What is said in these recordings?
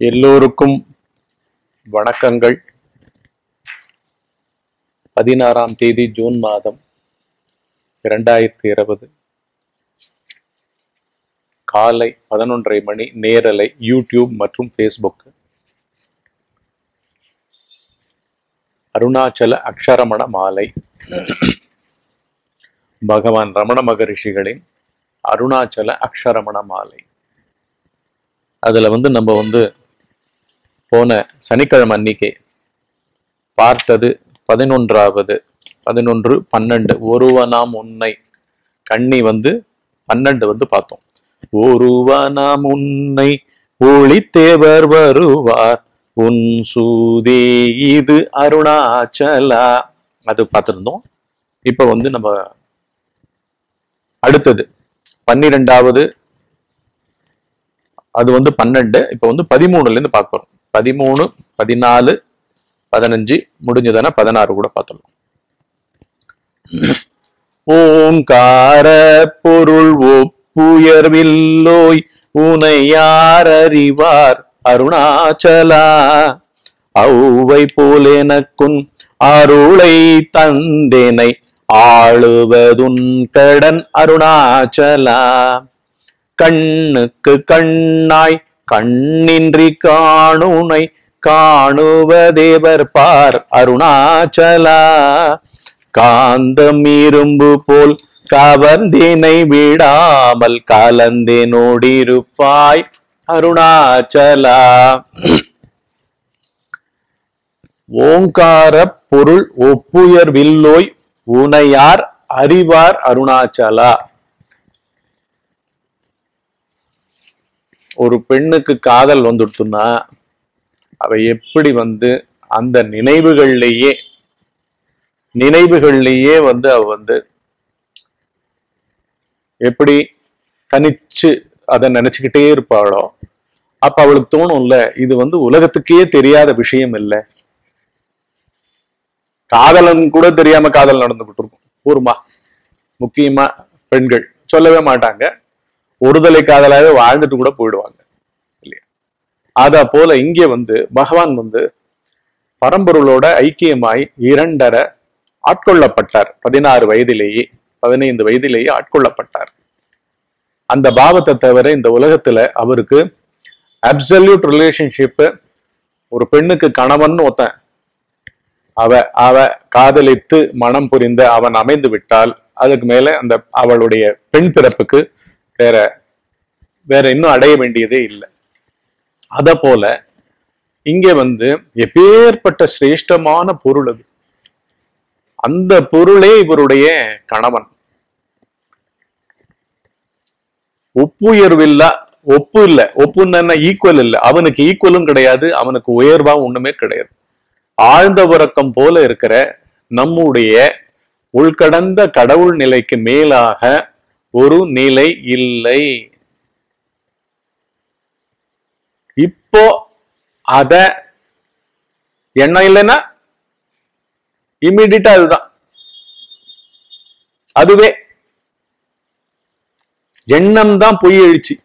எல்லோருக்கும் வணக்கங்கள் பதினாறாம் தேதி ஜூன் மாதம் இரண்டாயிரத்தி இருபது காலை பதினொன்றரை மணி நேரலை யூடியூப் மற்றும் ஃபேஸ்புக் அருணாச்சல அக்ஷரமண மாலை பகவான் ரமண மகரிஷிகளின் அருணாச்சல அக்ஷரமண மாலை அதுல வந்து நம்ம வந்து போன சனிக்கிழமை அன்னைக்கு பார்த்தது பதினொன்றாவது பதினொன்று பன்னெண்டு ஒருவனாம் உன்னை கண்ணி வந்து பன்னெண்டு வந்து பார்த்தோம் ஒருவனாம் உன்னை ஒளித்தேவர் வருவார் உன் சூதே இது அருணாச்சலா அது பார்த்திருந்தோம் இப்ப வந்து நம்ம அடுத்தது பன்னிரெண்டாவது அது வந்து பன்னெண்டு இப்ப வந்து பதிமூணுல இருந்து பார்க்க போறோம் பதிமூணு பதினாலு பதினஞ்சு முடிஞ்சதுன்னா பதினாறு கூட பார்த்துடலாம் ஓங்கார பொருள் ஒப்புயர்வில்லோய் உனை யார் அறிவார் அருணாச்சலா ஔவை போல் எனக்குன் அருளை தந்தேனை ஆளுவதுன் கடன் அருணாச்சலா கண்ணுக்கு கண்ணாய் கண்ணின்றி காணுனை காணுவதேவர் பார் அருணாச்சலா காந்தம் இரும்பு போல் கவர்ந்தினை விடாமல் கலந்தேனோடிருப்பாய் அருணாச்சலா ஓங்கார பொருள் ஒப்புயர் வில்லோய் உனையார் அறிவார் அருணாச்சலா ஒரு பெண்ணுக்கு காதல் வந்துடுத்துன்னா அவ எப்படி வந்து அந்த நினைவுகள்லேயே நினைவுகள்லேயே வந்து அவ வந்து எப்படி தனிச்சு அதை நினைச்சுக்கிட்டே இருப்பாளோ அப்ப அவளுக்கு தோணும்ல இது வந்து உலகத்துக்கே தெரியாத விஷயம் இல்லை காதலன் கூட தெரியாம காதல் நடந்துகிட்டு இருக்கும் ஊருமா முக்கியமா பெண்கள் சொல்லவே மாட்டாங்க ஒருதலை காதலாக வாழ்ந்துட்டு கூட போயிடுவாங்க இல்லையா அத போல இங்கே வந்து பகவான் வந்து பரம்பொருளோட ஐக்கியமாய் இரண்டரை ஆட்கொள்ளப்பட்டார் பதினாறு வயதிலேயே பதினைந்து வயதிலேயே ஆட்கொள்ளப்பட்டார் அந்த பாவத்தை தவிர இந்த உலகத்துல அவருக்கு அப்சல்யூட் ரிலேஷன்ஷிப் ஒரு பெண்ணுக்கு கணவன் ஒருத்தன் அவ அவ காதலித்து மனம் புரிந்த அவன் அமைந்து விட்டால் அதுக்கு மேல அந்த அவளுடைய பெண் பிறப்புக்கு வேற வேற இன்னும் அடைய வேண்டியதே இல்லை அத போல இங்க வந்து எப்பேற்பட்ட சிரேஷ்டமான பொருள் அது அந்த பொருளே இவருடைய கணவன் ஒப்புயர்வில்லா ஒப்பு இல்ல ஒப்புன்னு ஈக்குவல் இல்ல அவனுக்கு ஈக்குவலும் கிடையாது அவனுக்கு உயர்வா ஒண்ணுமே கிடையாது ஆழ்ந்த உறக்கம் போல இருக்கிற நம்முடைய உள்கடந்த கடவுள் நிலைக்கு மேலாக ஒரு நிலை இல்லை இப்போ அத எண்ணம் இல்லைன்னா இம்மிடியட்டா அதுதான் அதுவே எண்ணம் தான் பொய் எழுச்சி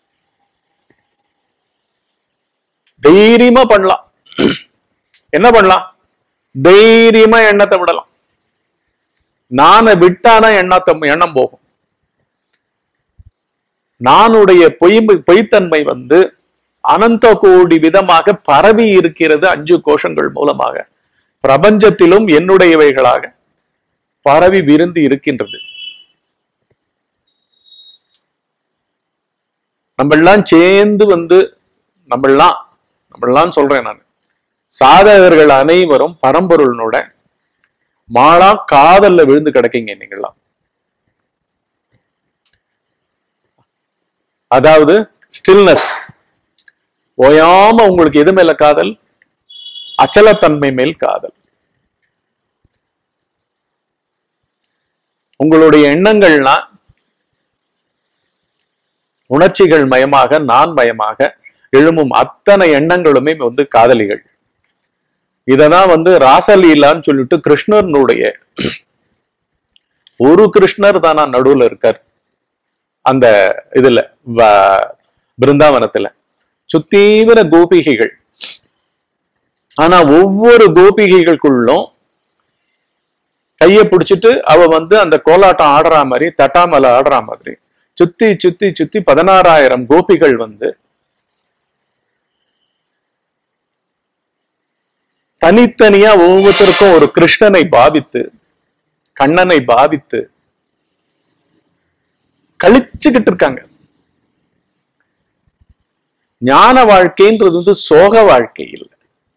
தைரியமா பண்ணலாம் என்ன பண்ணலாம் தைரியமா எண்ணத்தை விடலாம் நானை விட்டானா எண்ணத்தை எண்ணம் போகும் நானுடைய பொய் பொய்த்தன்மை வந்து அனந்த கோடி விதமாக பரவி இருக்கிறது அஞ்சு கோஷங்கள் மூலமாக பிரபஞ்சத்திலும் என்னுடையவைகளாக பரவி விருந்து இருக்கின்றது நம்மெல்லாம் சேர்ந்து வந்து நம்மெல்லாம் நம்மெல்லாம் சொல்றேன் நான் சாதகர்கள் அனைவரும் பரம்பொருளனோட மாளா காதல்ல விழுந்து கிடக்கீங்க நீங்களாம் அதாவது ஸ்டில்னஸ் ஓயாம உங்களுக்கு எது மேல காதல் அச்சலத்தன்மை மேல் காதல் உங்களுடைய எண்ணங்கள்லாம் உணர்ச்சிகள் மயமாக நான் மயமாக எழும்பும் அத்தனை எண்ணங்களுமே வந்து காதலிகள் இததான் வந்து ராசலீலான்னு சொல்லிட்டு கிருஷ்ணனுடைய ஒரு கிருஷ்ணர் தானா நடுவுல இருக்கார் அந்த இதுல வ- பிருந்தாவனத்துல சுத்தீவிர கோபிகைகள் ஆனா ஒவ்வொரு கோபிகைகளுக்குள்ளும் கைய பிடிச்சிட்டு அவ வந்து அந்த கோலாட்டம் ஆடுற மாதிரி தட்டாமல ஆடுற மாதிரி சுத்தி சுத்தி சுத்தி பதினாறாயிரம் கோபிகள் வந்து தனித்தனியா ஒவ்வொருத்தருக்கும் ஒரு கிருஷ்ணனை பாவித்து கண்ணனை பாவித்து கழிச்சுக்கிட்டு இருக்காங்க ஞான வாழ்க்கைன்றது வந்து சோக வாழ்க்கை இல்லை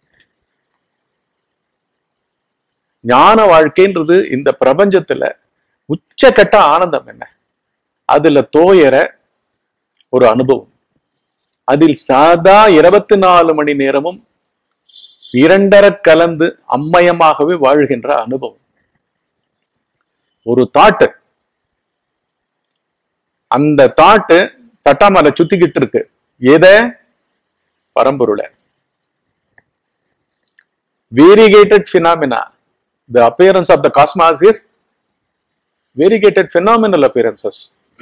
ஞான வாழ்க்கைன்றது இந்த பிரபஞ்சத்துல உச்சக்கட்ட ஆனந்தம் என்ன அதுல தோயற ஒரு அனுபவம் அதில் சாதா இருபத்தி நாலு மணி நேரமும் இரண்டர கலந்து அம்மயமாகவே வாழ்கின்ற அனுபவம் ஒரு தாட்டு அந்த தாட்டு தட்டாமலை சுத்திக்கிட்டு இருக்கு எத பரம்பொருளை variegated phenomena the appearance of the cosmos is variegated phenomenal appearances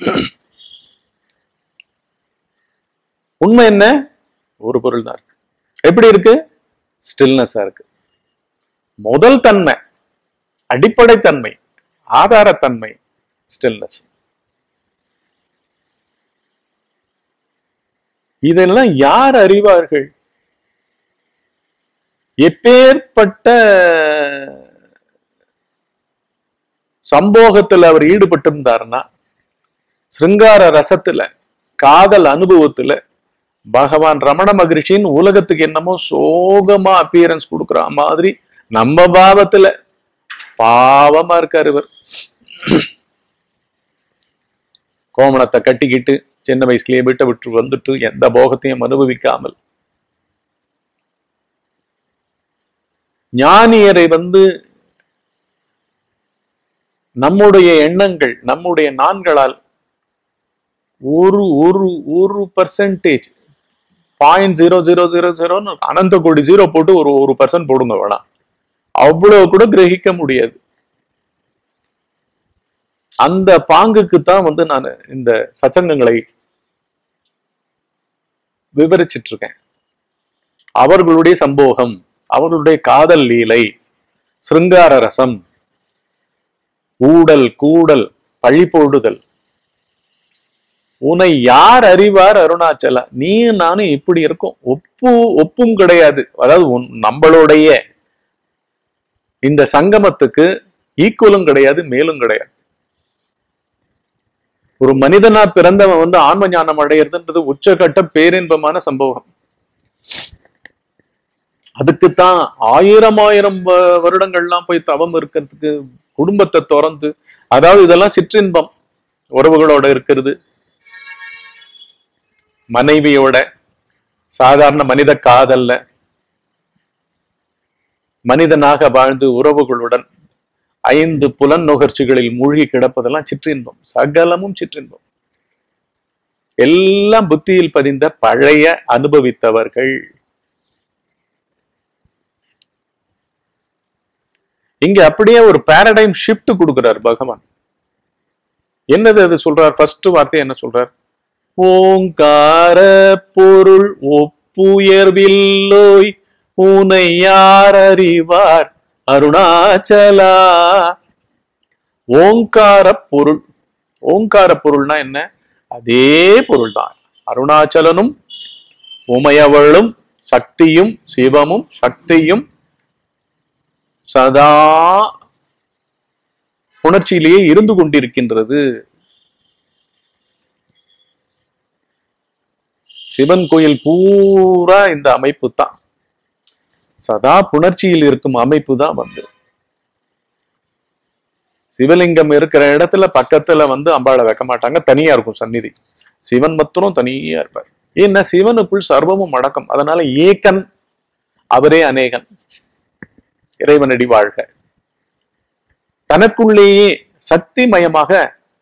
உண்மை என்ன ஒரு பொருள் தான் இருக்கு எப்படி இருக்கு ஸ்டில்னஸா இருக்கு முதல் தன்மை அடிப்படை தன்மை ஆதாரத்தன்மை ஸ்டில்னஸ் இதெல்லாம் யார் அறிவார்கள் எப்பேற்பட்ட சம்போகத்துல அவர் ஈடுபட்டிருந்தாருன்னா சிருங்கார ரசத்துல காதல் அனுபவத்துல பகவான் ரமண மகரிஷின் உலகத்துக்கு என்னமோ சோகமா அப்பியரன்ஸ் கொடுக்குற மாதிரி நம்ம பாவத்துல பாவமா இருக்காரு இவர் கோமணத்தை கட்டிக்கிட்டு சின்ன வயசுலயே விட்டு விட்டு வந்துட்டு எந்த போகத்தையும் அனுபவிக்காமல் ஞானியரை வந்து நம்முடைய எண்ணங்கள் நம்முடைய நான்களால் ஒரு ஒரு ஒரு percentage point zero zero zero ஜீரோன்னு அனந்த கோடி ஜீரோ போட்டு ஒரு ஒரு பர்சன்ட் போடுங்க வேணாம் அவ்வளவு கூட கிரகிக்க முடியாது அந்த பாங்குக்கு தான் வந்து நான் இந்த சச்சங்கங்களை விவரிச்சிட்டு இருக்கேன் அவர்களுடைய சம்போகம் அவர்களுடைய காதல் லீலை சிருங்கார ரசம் ஊடல் கூடல் பழி போடுதல் உன்னை யார் அறிவார் அருணாச்சலா நீ நானும் இப்படி இருக்கும் ஒப்பு ஒப்பும் கிடையாது அதாவது உன்- நம்மளுடைய இந்த சங்கமத்துக்கு ஈக்குவலும் கிடையாது மேலும் கிடையாது ஒரு மனிதனா பிறந்தவன் வந்து ஆன்ம ஞானம் அடையிறதுன்றது உச்சகட்ட பேரின்பமான சம்பவம் அதுக்குத்தான் ஆயிரம் ஆயிரம் வ- வருடங்கள்லாம் போய் தவம் இருக்கிறதுக்கு குடும்பத்தை திறந்து அதாவது இதெல்லாம் சிற்றின்பம் உறவுகளோட இருக்கிறது மனைவியோட சாதாரண மனித காதல்ல மனிதனாக வாழ்ந்து உறவுகளுடன் ஐந்து புலன் நுகர்ச்சிகளில் மூழ்கி கிடப்பதெல்லாம் சிற்றின்பம் சகலமும் சிற்றின்பம் எல்லாம் புத்தியில் பதிந்த பழைய அனுபவித்தவர்கள் இங்க அப்படியே ஒரு பேரடைம் ஷிஃப்ட் கொடுக்கிறார் பகவான் என்னது அது சொல்றார் ஃபர்ஸ்ட் வார்த்தை என்ன சொல்றார் ஓங்கார பொருள் ஒப்புயர்வில்லோய் உனை யார் அறிவார் அருணாச்சலா ஓங்கார பொருள் ஓங்கார பொருள்னா என்ன அதே பொருள் தான் அருணாச்சலனும் உமையவளும் சக்தியும் சிவமும் சக்தியும் சதா உணர்ச்சியிலேயே இருந்து கொண்டிருக்கின்றது சிவன் கோயில் பூரா இந்த அமைப்பு தான் சதா புணர்ச்சியில் இருக்கும் அமைப்பு தான் வந்து சிவலிங்கம் இருக்கிற இடத்துல பக்கத்துல வந்து அம்பாளை வைக்க மாட்டாங்க தனியா இருக்கும் சந்நிதி சிவன் மாத்திரம் தனியா இருப்பார் ஏன்னா சிவனுக்குள் சர்வமும் அடக்கம் அதனால ஏகன் அவரே அநேகன் இறைவனடி வாழ்க தனக்குள்ளேயே சக்திமயமாக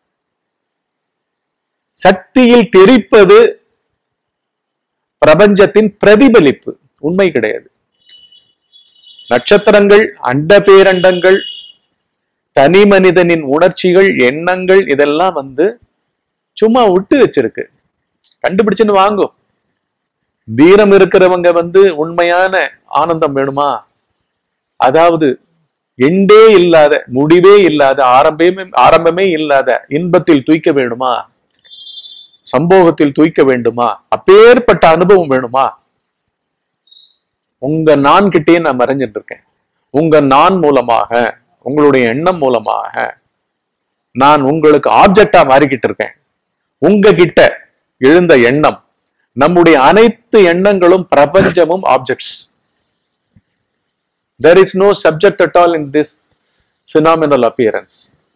சக்தியில் தெரிப்பது பிரபஞ்சத்தின் பிரதிபலிப்பு உண்மை கிடையாது நட்சத்திரங்கள் அண்ட பேரண்டங்கள் தனி மனிதனின் உணர்ச்சிகள் எண்ணங்கள் இதெல்லாம் வந்து சும்மா விட்டு வச்சிருக்கு கண்டுபிடிச்சுன்னு வாங்கும் தீரம் இருக்கிறவங்க வந்து உண்மையான ஆனந்தம் வேணுமா அதாவது எண்டே இல்லாத முடிவே இல்லாத ஆரம்பமே ஆரம்பமே இல்லாத இன்பத்தில் தூய்க்க வேணுமா சம்போகத்தில் தூய்க்க வேண்டுமா அப்பேற்பட்ட அனுபவம் வேணுமா உங்க நான் கிட்டே நான் மறைஞ்சிட்டு இருக்கேன் உங்க நான் மூலமாக உங்களுடைய எண்ணம் மூலமாக நான் உங்களுக்கு ஆப்ஜெக்டா மாறிக்கிட்டு இருக்கேன் உங்ககிட்ட எழுந்த எண்ணம் நம்முடைய அனைத்து எண்ணங்களும் பிரபஞ்சமும் objects there is no subject at all in this phenomenal appearance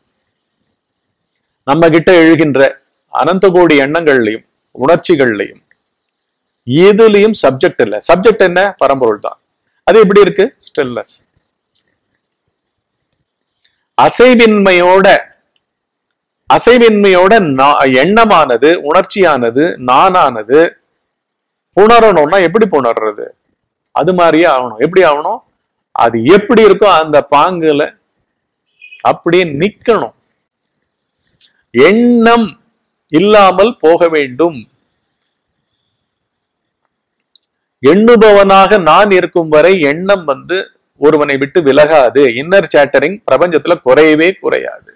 நம்ம கிட்ட எழுகின்ற அனந்த கோடி எண்ணங்கள்லையும் உணர்ச்சிகள்லையும் எதுலயும் சப்ஜெக்ட் இல்ல சப்ஜெக்ட் என்ன பரம்பொருள் தான் அது எப்படி இருக்கு ஸ்டில்னஸ் அசைவின்மையோட அசைவின்மையோட நா- எண்ணமானது உணர்ச்சியானது நானானது புணரணும்னா எப்படி புணர்றது அது மாதிரியே ஆகணும் எப்படி ஆகணும் அது எப்படி இருக்கோ அந்த பாங்குல அப்படியே நிக்கணும் எண்ணம் இல்லாமல் போக வேண்டும் எண்ணுபவனாக நான் இருக்கும் வரை எண்ணம் வந்து ஒருவனை விட்டு விலகாது இன்னர் சேட்டரிங் பிரபஞ்சத்துல குறையவே குறையாது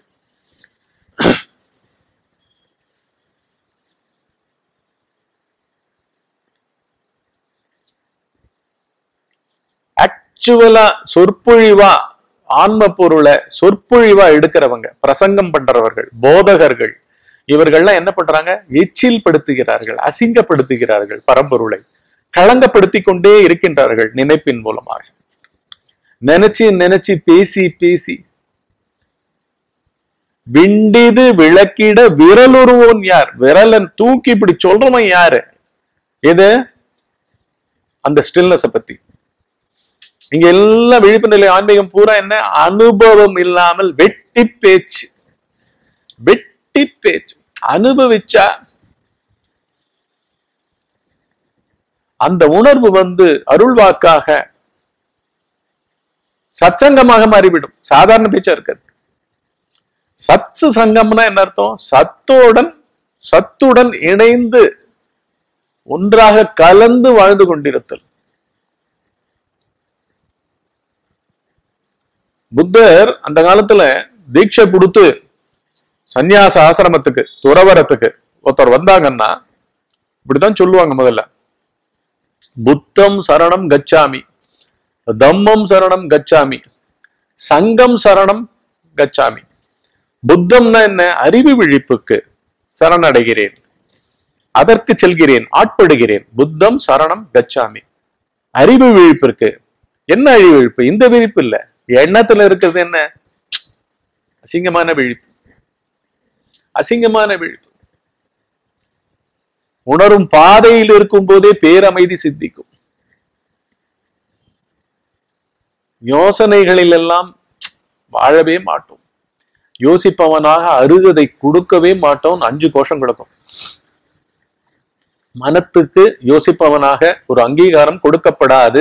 ஆக்சுவலா சொற்பொழிவா ஆன்ம பொருளை சொற்பொழிவா எடுக்கிறவங்க பிரசங்கம் பண்றவர்கள் போதகர்கள் இவர்கள்லாம் என்ன பண்றாங்க எச்சில் படுத்துகிறார்கள் அசிங்கப்படுத்துகிறார்கள் பரம்பொருளை களங்கப்படுத்தி கொண்டே இருக்கின்றார்கள் நினைப்பின் மூலமாக நினைச்சு நினைச்சு பேசி பேசி விண்டிது விளக்கிட விரலுருவோன் யார் விரலன் தூக்கி இப்படி சொல்றவன் யாரு இது அந்த ஸ்டில்னஸ பத்தி இங்க எல்லாம் விழிப்பு நிலை ஆன்மீகம் பூரா என்ன அனுபவம் இல்லாமல் வெட்டி பேச்சு வெட்டி பேச்சு அனுபவிச்சா அந்த உணர்வு வந்து அருள்வாக்காக சத்சங்கமாக மாறிவிடும் சாதாரண பேச்சா இருக்காது சத்சு சங்கம்னா என்ன அர்த்தம் சத்தோடன் சத்துடன் இணைந்து ஒன்றாக கலந்து வாழ்ந்து கொண்டிருத்தல் புத்தர் அந்த காலத்துல தீட்சை கொடுத்து சந்நியாச ஆசிரமத்துக்கு துறவரத்துக்கு ஒருத்தர் வந்தாங்கன்னா இப்படித்தான் சொல்லுவாங்க முதல்ல புத்தம் சரணம் கச்சாமி தம்மம் சரணம் கச்சாமி சங்கம் சரணம் கச்சாமி புத்தம்னா என்ன அறிவு விழிப்புக்கு சரணடைகிறேன் அதற்கு செல்கிறேன் ஆட்படுகிறேன் புத்தம் சரணம் கச்சாமி அறிவு விழிப்பிற்கு என்ன அறிவு விழிப்பு இந்த விழிப்பு இல்ல எண்ணத்துல இருக்கிறது என்ன அசிங்கமான விழிப்பு அசிங்கமான விழிப்பு உணரும் பாதையில் இருக்கும் போதே பேரமைதி சித்திக்கும் யோசனைகளில் எல்லாம் வாழவே மாட்டோம் யோசிப்பவனாக அருகதை கொடுக்கவே மாட்டோம் அஞ்சு கோஷம் கொடுக்கும் மனத்துக்கு யோசிப்பவனாக ஒரு அங்கீகாரம் கொடுக்கப்படாது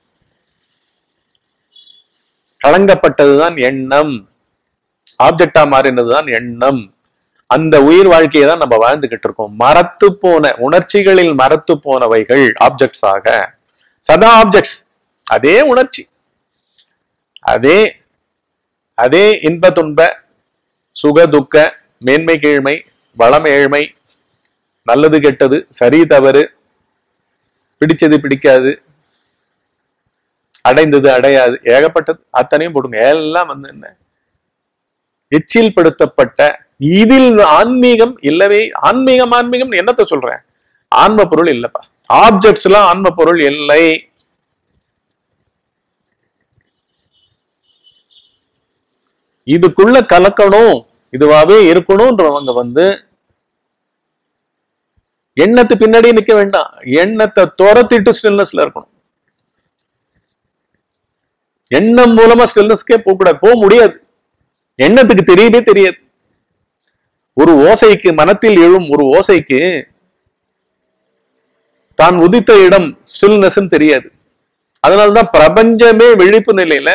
களங்கப்பட்டதுதான் எண்ணம் ஆப்ஜெக்டா மாறினதுதான் எண்ணம் அந்த உயிர் வாழ்க்கையை தான் நம்ம வாழ்ந்துகிட்டு இருக்கோம் மரத்து போன உணர்ச்சிகளில் மரத்து போனவைகள் ஆப்ஜெக்ட்ஸ் ஆக சதா ஆப்ஜெக்ட்ஸ் அதே உணர்ச்சி அதே அதே இன்ப துன்ப சுக துக்க மேன்மை கீழ்மை வளம் ஏழ்மை நல்லது கெட்டது சரி தவறு பிடிச்சது பிடிக்காது அடைந்தது அடையாது ஏகப்பட்டது அத்தனையும் போடுங்க எல்லாம் வந்து என்ன எச்சில் படுத்தப்பட்ட இதில் ஆன்மீகம் இல்லவே ஆன்மீகம் ஆன்மீகம் என்னத்த சொல்றேன் ஆன்ம பொருள் இல்லப்பா ஆப்ஜெக்ட்ஸ் எல்லாம் ஆன்ம பொருள் இல்லை இதுக்குள்ள கலக்கணும் இதுவாவே இருக்கணும்ன்றவங்க வந்து எண்ணத்து பின்னாடி நிக்க வேண்டாம் எண்ணத்தை துரத்திட்டு ஸ்டில்னஸ்ல இருக்கணும் எண்ணம் மூலமா ஸ்டில்னஸ்க்கே போக கூடாது போக முடியாது எண்ணத்துக்கு தெரியவே தெரியாது ஒரு ஓசைக்கு மனத்தில் எழும் ஒரு ஓசைக்கு தான் உதித்த இடம் ஸ்டில்னஸ் தெரியாது அதனாலதான் பிரபஞ்சமே விழிப்பு நிலையில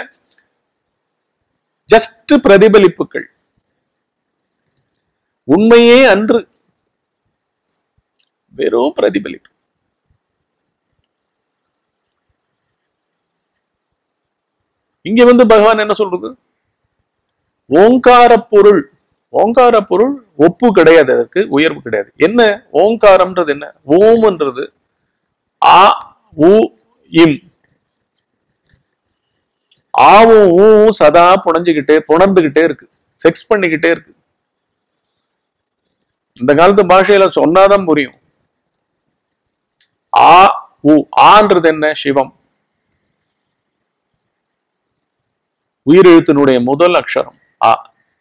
ஜஸ்ட் பிரதிபலிப்புகள் உண்மையே அன்று வெறும் பிரதிபலிப்பு இங்க வந்து பகவான் என்ன சொல்றது ஓங்கார பொருள் ஓங்கார பொருள் ஒப்பு கிடையாது அதற்கு உயர்வு கிடையாது என்ன ஓங்காரம்ன்றது என்ன ஓம்ன்றது ஆ உ இம் ஆவும் ஊவும் சதா புணஞ்சுக்கிட்டே புணர்ந்துகிட்டே இருக்கு செக்ஸ் பண்ணிக்கிட்டே இருக்கு இந்த காலத்து பாஷையில சொன்னாதான் புரியும் ஆ உ ஆன்றது என்ன சிவம் உயிரெழுத்தினுடைய முதல் அக்ஷரம் ஆ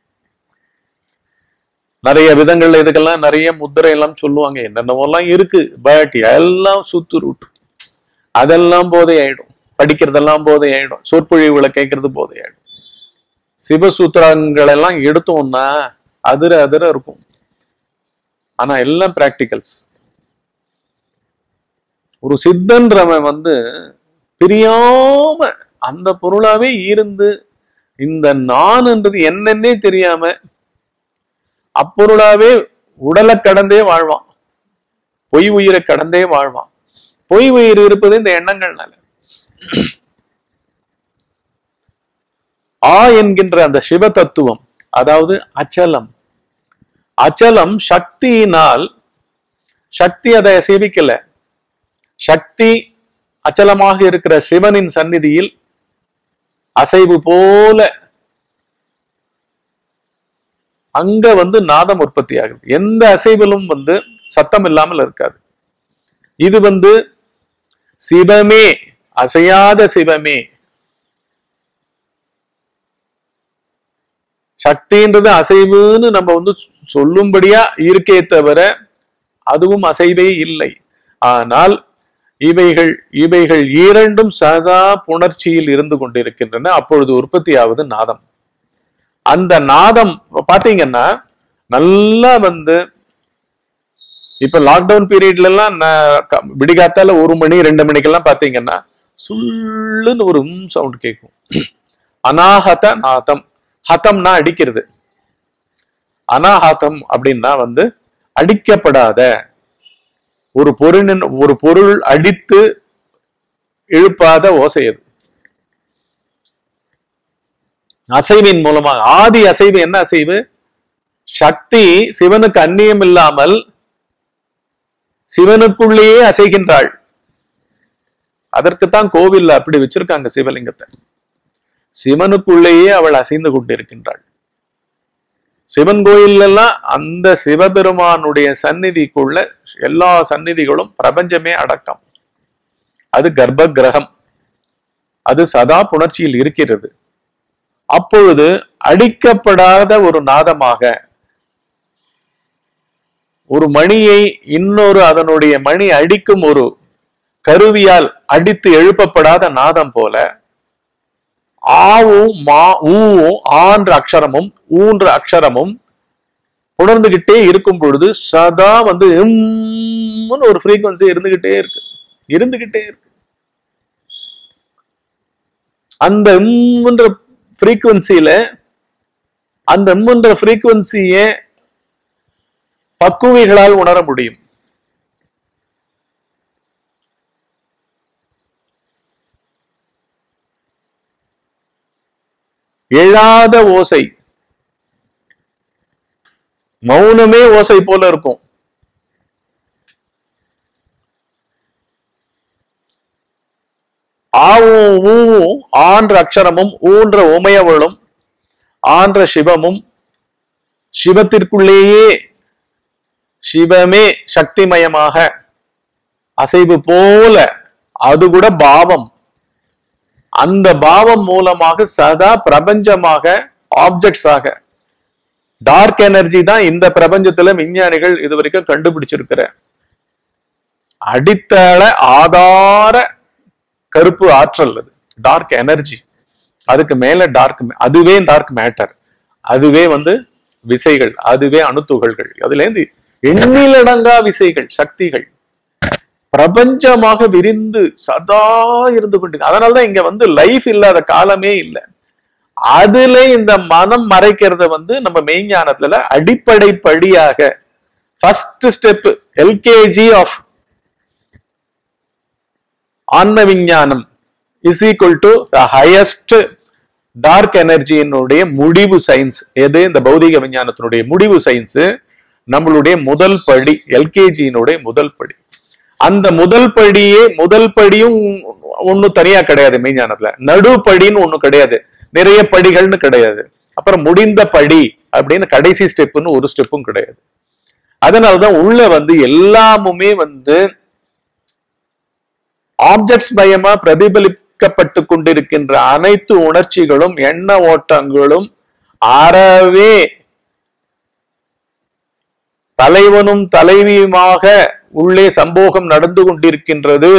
நிறைய விதங்கள்ல இதுக்கெல்லாம் நிறைய முத்திரை எல்லாம் சொல்லுவாங்க என்னென்னவெல்லாம் இருக்கு பட் எல்லாம் சுத்து ரூட் அதெல்லாம் போதை ஆயிடும் படிக்கிறதெல்லாம் போதை ஆயிடும் சொற்பொழிவுகளை கேட்கறது போதை ஆயிடும் சிவசூத்திரங்கள் எல்லாம் எடுத்தோம்னா அதிர அதிர இருக்கும் ஆனா எல்லாம் பிராக்டிகல்ஸ் ஒரு சித்தன்றவன் வந்து பிரியாம அந்த பொருளாவே இருந்து இந்த நான்ன்றது என்னன்னே தெரியாம அப்பொருளாவே உடலை கடந்தே வாழ்வான் பொய் உயிரை கடந்தே வாழ்வான் பொய் உயிர் இருப்பது இந்த எண்ணங்கள்னால ஆ என்கின்ற அந்த சிவ தத்துவம் அதாவது அச்சலம் அச்சலம் சக்தியினால் சக்தி அதை சேவிக்கல சக்தி அச்சலமாக இருக்கிற சிவனின் சந்நிதியில் அசைவு போல அங்க வந்து நாதம் உற்பத்தி ஆகுது எந்த அசைவிலும் வந்து சத்தம் இல்லாமல் இருக்காது இது வந்து சிவமே அசையாத சிவமே சக்தின்றது அசைவுன்னு நம்ம வந்து சொல்லும்படியா இருக்கே தவிர அதுவும் அசைவே இல்லை ஆனால் இவைகள் இவைகள் இரண்டும் சதா புணர்ச்சியில் இருந்து கொண்டிருக்கின்றன அப்பொழுது உற்பத்தியாவது நாதம் அந்த நாதம் பாத்தீங்கன்னா நல்லா வந்து இப்ப லாக்டவுன் பீரியட்ல எல்லாம் நான் க- விடிகாத்தால ஒரு மணி ரெண்டு மணிக்கெல்லாம் பாத்தீங்கன்னா சுள்ளுன்னு ஒரு சவுண்ட் கேட்கும் அனாஹத நாதம் ஹதம்னா அடிக்கிறது அனாஹதம் அப்படின்னா வந்து அடிக்கப்படாத ஒரு பொருளின் ஒரு பொருள் அடித்து இழுப்பாத ஓசை அது அசைவின் மூலமாக ஆதி அசைவு என்ன அசைவு சக்தி சிவனுக்கு அந்நியம் இல்லாமல் சிவனுக்குள்ளேயே அசைகின்றாள் அதற்குத்தான் கோவில்ல அப்படி வச்சிருக்காங்க சிவலிங்கத்தை சிவனுக்குள்ளேயே அவள் அசைந்து கொண்டிருக்கின்றாள் சிவன் கோயில் எல்லாம் அந்த சிவபெருமானுடைய சந்நிதிக்குள்ள எல்லா சந்நிதிகளும் பிரபஞ்சமே அடக்கம் அது கர்ப்ப கிரகம் அது சதா புணர்ச்சியில் இருக்கிறது அப்பொழுது அடிக்கப்படாத ஒரு நாதமாக ஒரு மணியை இன்னொரு அதனுடைய மணி அடிக்கும் ஒரு கருவியால் அடித்து எழுப்பப்படாத நாதம் போல ஆவும் மா ஊவும் ஆன்ற அக்ஷரமும் ஊன்ற அக்ஷரமும் உணர்ந்துகிட்டே இருக்கும் பொழுது சதா வந்து இம்முன்னு ஒரு ஃப்ரீக்வன்சி இருந்துகிட்டே இருக்கு இருந்துகிட்டே இருக்கு அந்த இம்முன்ற ஃப்ரீக்வன்சியில அந்த இம்முன்ற ஃப்ரீக்வன்சியை பக்குவிகளால் உணர முடியும் எழாத ஓசை மௌனமே ஓசை போல இருக்கும் ஆவும் ஊவும் ஆன்ற அக்ஷரமும் ஊன்ற உமையவளும் ஆன்ற சிவமும் சிவத்திற்குள்ளேயே சிவமே சக்திமயமாக அசைவு போல அது கூட பாவம் அந்த பாவம் மூலமாக சதா பிரபஞ்சமாக ஆப்ஜெக்ட்ஸ் ஆக டார்க் எனர்ஜி தான் இந்த பிரபஞ்சத்துல விஞ்ஞானிகள் இதுவரைக்கும் கண்டுபிடிச்சிருக்கிற அடித்தள ஆதார கருப்பு ஆற்றல் அது டார்க் எனர்ஜி அதுக்கு மேல டார்க் அதுவே டார்க் மேட்டர் அதுவே வந்து விசைகள் அதுவே அணுத்துகள்கள் அதுல இருந்து எண்ணிலடங்கா விசைகள் சக்திகள் பிரபஞ்சமாக விரிந்து சதா இருந்து கொண்டு அதனாலதான் இங்க வந்து லைஃப் இல்லாத காலமே இல்லை அதுல இந்த மனம் மறைக்கிறத வந்து நம்ம மெய்ஞானத்துல அடிப்படை படியாக ஃபர்ஸ்ட் ஸ்டெப் எல்கேஜி ஆஃப் ஆன்ம விஞ்ஞானம் is equal to the highest dark எனர்ஜியினுடைய முடிவு சயின்ஸ் எது இந்த பௌதிக விஞ்ஞானத்தினுடைய முடிவு சயின்ஸ் நம்மளுடைய முதல் படி எல்கேஜியினுடைய முதல் படி அந்த முதல் படியே முதல் படியும் ஒண்ணும் தனியா கிடையாது மெய்ஞானத்துல நடுப்படின்னு ஒண்ணும் கிடையாது நிறைய படிகள்னு கிடையாது அப்புறம் முடிந்த படி அப்படின்னு கடைசி ஸ்டெப்னு ஒரு ஸ்டெப்பும் கிடையாது அதனாலதான் உள்ள வந்து எல்லாமுமே வந்து ஆப்ஜெக்ட்ஸ் பயமா பிரதிபலிக்கப்பட்டு கொண்டிருக்கின்ற அனைத்து உணர்ச்சிகளும் எண்ண ஓட்டங்களும் அறவே தலைவனும் தலைவியுமாக உள்ளே சம்போகம் நடந்து கொண்டிருக்கின்றது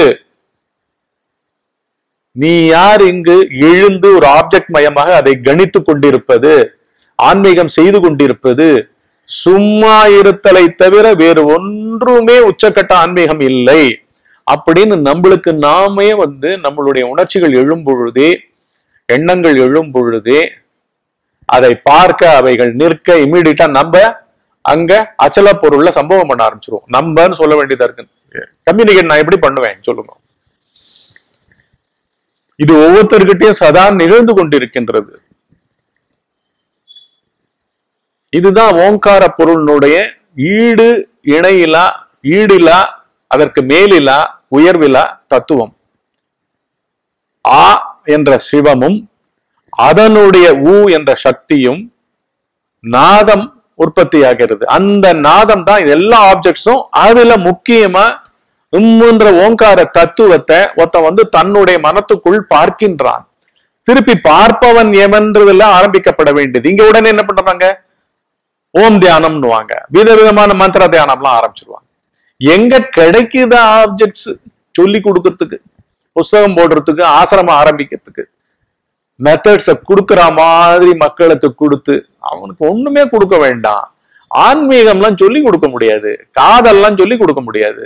நீ யார் இங்கு எழுந்து ஒரு ஆப்ஜெக்ட் மயமாக அதை கணித்துக் கொண்டிருப்பது ஆன்மீகம் செய்து கொண்டிருப்பது சும்மா இருத்தலை தவிர வேறு ஒன்றுமே உச்சக்கட்ட ஆன்மீகம் இல்லை அப்படின்னு நம்மளுக்கு நாமே வந்து நம்மளுடைய உணர்ச்சிகள் எழும் பொழுதே எண்ணங்கள் எழும் பொழுதே அதை பார்க்க அவைகள் நிற்க இமீடியட்டா நம்ம அங்க அச்சல பொருள்ல சம்பவம் பண்ண ஆரம்பிச்சிருவோம் நம்பன்னு சொல்ல வேண்டியதா இருக்கு கம்யூனிகேட் நான் எப்படி பண்ணுவேன் சொல்லுங்க இது ஒவ்வொருத்தர்கிட்டயும் சதா நிகழ்ந்து கொண்டிருக்கின்றது இதுதான் ஓங்கார பொருளினுடைய ஈடு இணையிலா ஈடிலா அதற்கு மேலிலா உயர்விலா தத்துவம் ஆ என்ற சிவமும் அதனுடைய ஊ என்ற சக்தியும் நாதம் உற்பத்தியாகிறது அந்த நாதம் தான் இது எல்லா ஆப்ஜெக்ட்ஸும் அதுல முக்கியமா உம்முன்ற ஓங்கார தத்துவத்தை ஒருத்தன் வந்து தன்னுடைய மனத்துக்குள் பார்க்கின்றான் திருப்பி பார்ப்பவன் எவன்றதுல ஆரம்பிக்கப்பட வேண்டியது இங்க உடனே என்ன பண்றாங்க ஓம் தியானம்னுவாங்க விதவிதமான மந்திர தியானம்லாம் ஆரம்பிச்சிருவாங்க எங்க கிடைக்குது ஆப்ஜெக்ட்ஸ் சொல்லி கொடுக்கறதுக்கு புஸ்தகம் போடுறதுக்கு ஆசிரமம் ஆரம்பிக்கிறதுக்கு மெத்தட்ஸ கொடுக்கிற மாதிரி மக்களுக்கு கொடுத்து அவனுக்கு ஒண்ணுமே கொடுக்க வேண்டாம் ஆன்மீகம்லாம் சொல்லி கொடுக்க முடியாது காதல்லாம் சொல்லி கொடுக்க முடியாது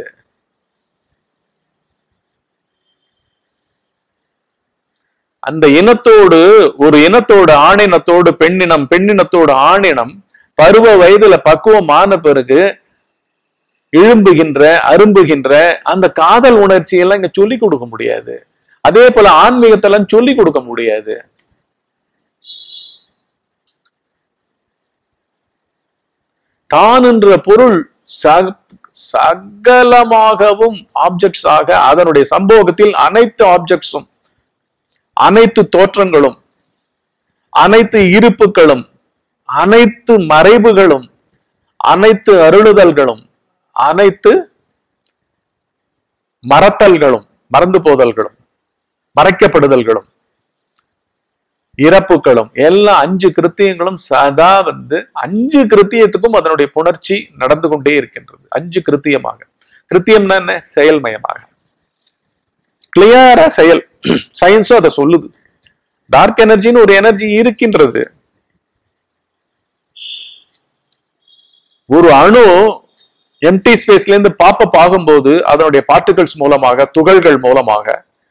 அந்த இனத்தோடு ஒரு இனத்தோடு ஆணினத்தோடு பெண்ணினம் பெண்ணினத்தோடு ஆணினம் பருவ வயதுல பக்குவம் ஆன பிறகு எழும்புகின்ற அரும்புகின்ற அந்த காதல் உணர்ச்சி எல்லாம் இங்க சொல்லி கொடுக்க முடியாது அதே போல ஆன்மீகத்தெல்லாம் சொல்லி கொடுக்க முடியாது தான் என்ற பொருள் சக சகலமாகவும் ஆப்ஜெக்ட்ஸ் ஆக அதனுடைய சம்போகத்தில் அனைத்து ஆப்ஜெக்ட்ஸும் அனைத்து தோற்றங்களும் அனைத்து இருப்புகளும் அனைத்து மறைவுகளும் அனைத்து அருளுதல்களும் அனைத்து மறத்தல்களும் மறந்து போதல்களும் மறைக்கப்படுதல்களும் இறப்புகளும் எல்லா அஞ்சு கிருத்தியங்களும் சதா வந்து அஞ்சு கிருத்தியத்துக்கும் அதனுடைய புணர்ச்சி நடந்து கொண்டே இருக்கின்றது அஞ்சு கிருத்தியமாக கிருத்தியம்னா என்ன செயல்மயமாக கிளியரா செயல் சயின்ஸும் அதை சொல்லுது டார்க் எனர்ஜின்னு ஒரு எனர்ஜி இருக்கின்றது ஒரு அணு எம்டி ஸ்பேஸ்ல இருந்து பாப்பப் ஆகும்போது அதனுடைய பார்ட்டிகல்ஸ் மூலமாக துகள்கள் மூலமாக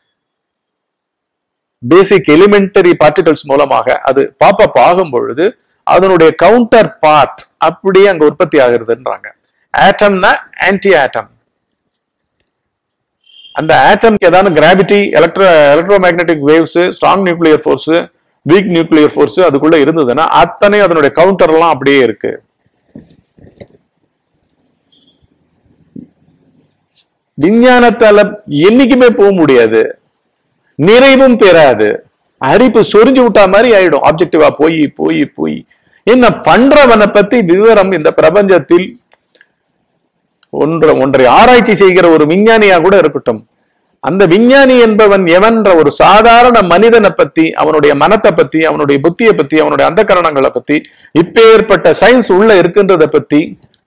பேசிக் எலிமெண்டரி பார்ட்டிகல்ஸ் மூலமாக அது பாப்பப் ஆகும் பொழுது அதனுடைய கவுண்டர் பார்ட் அப்படியே அங்க உற்பத்தி ஆகுறதுன்றாங்க ஆட்டம்னா ஆன்டி ஆட்டம் அந்த ஆட்டம்க்கு ஏதாவது gravity electro electromagnetic waves strong nuclear force weak nuclear force அதுக்குள்ள இருந்ததுன்னா அத்தனை அதனுடைய கவுண்டர் எல்லாம் அப்படியே இருக்கு விஞ்ஞானத்தால என்னைக்குமே போக முடியாது நிறைவும் பெறாது அரிப்பு சொரிஞ்சு விட்டா மாதிரி ஆயிடும் ஆப்ஜெக்டிவா போய் போய் போய் என்ன பண்றவனை பத்தி விவரம் இந்த பிரபஞ்சத்தில் ஒன்றை ஒன்றை ஆராய்ச்சி செய்கிற ஒரு விஞ்ஞானியா கூட இருக்கட்டும் அந்த விஞ்ஞானி என்பவன் எவன்ற ஒரு சாதாரண மனிதனை பத்தி அவனுடைய மனத்தை பத்தி அவனுடைய புத்தியை பத்தி அவனுடைய அந்த கரணங்களை பத்தி இப்பேற்பட்ட சயின்ஸ் உள்ள இருக்கின்றதை பத்தி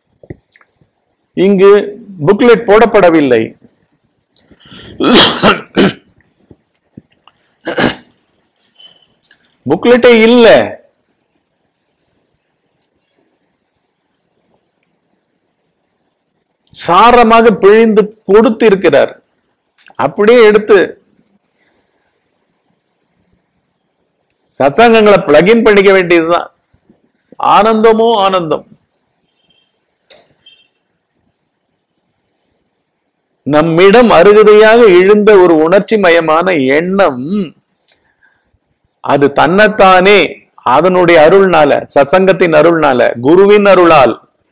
இங்கு புக்லெட் போடப்படவில்லை புக்லெட்டே இல்ல சாரமாக பிழிந்து கொடுத்து இருக்கிறார் அப்படியே எடுத்து சத்சங்கங்களை பிளகின் பண்ணிக்க வேண்டியதுதான் ஆனந்தமோ ஆனந்தம் நம்மிடம் அருகதையாக எழுந்த ஒரு உணர்ச்சி மயமான எண்ணம் அது தன்னைத்தானே அதனுடைய அருள்னால சத்சங்கத்தின் அருள்னால குருவின் அருளால்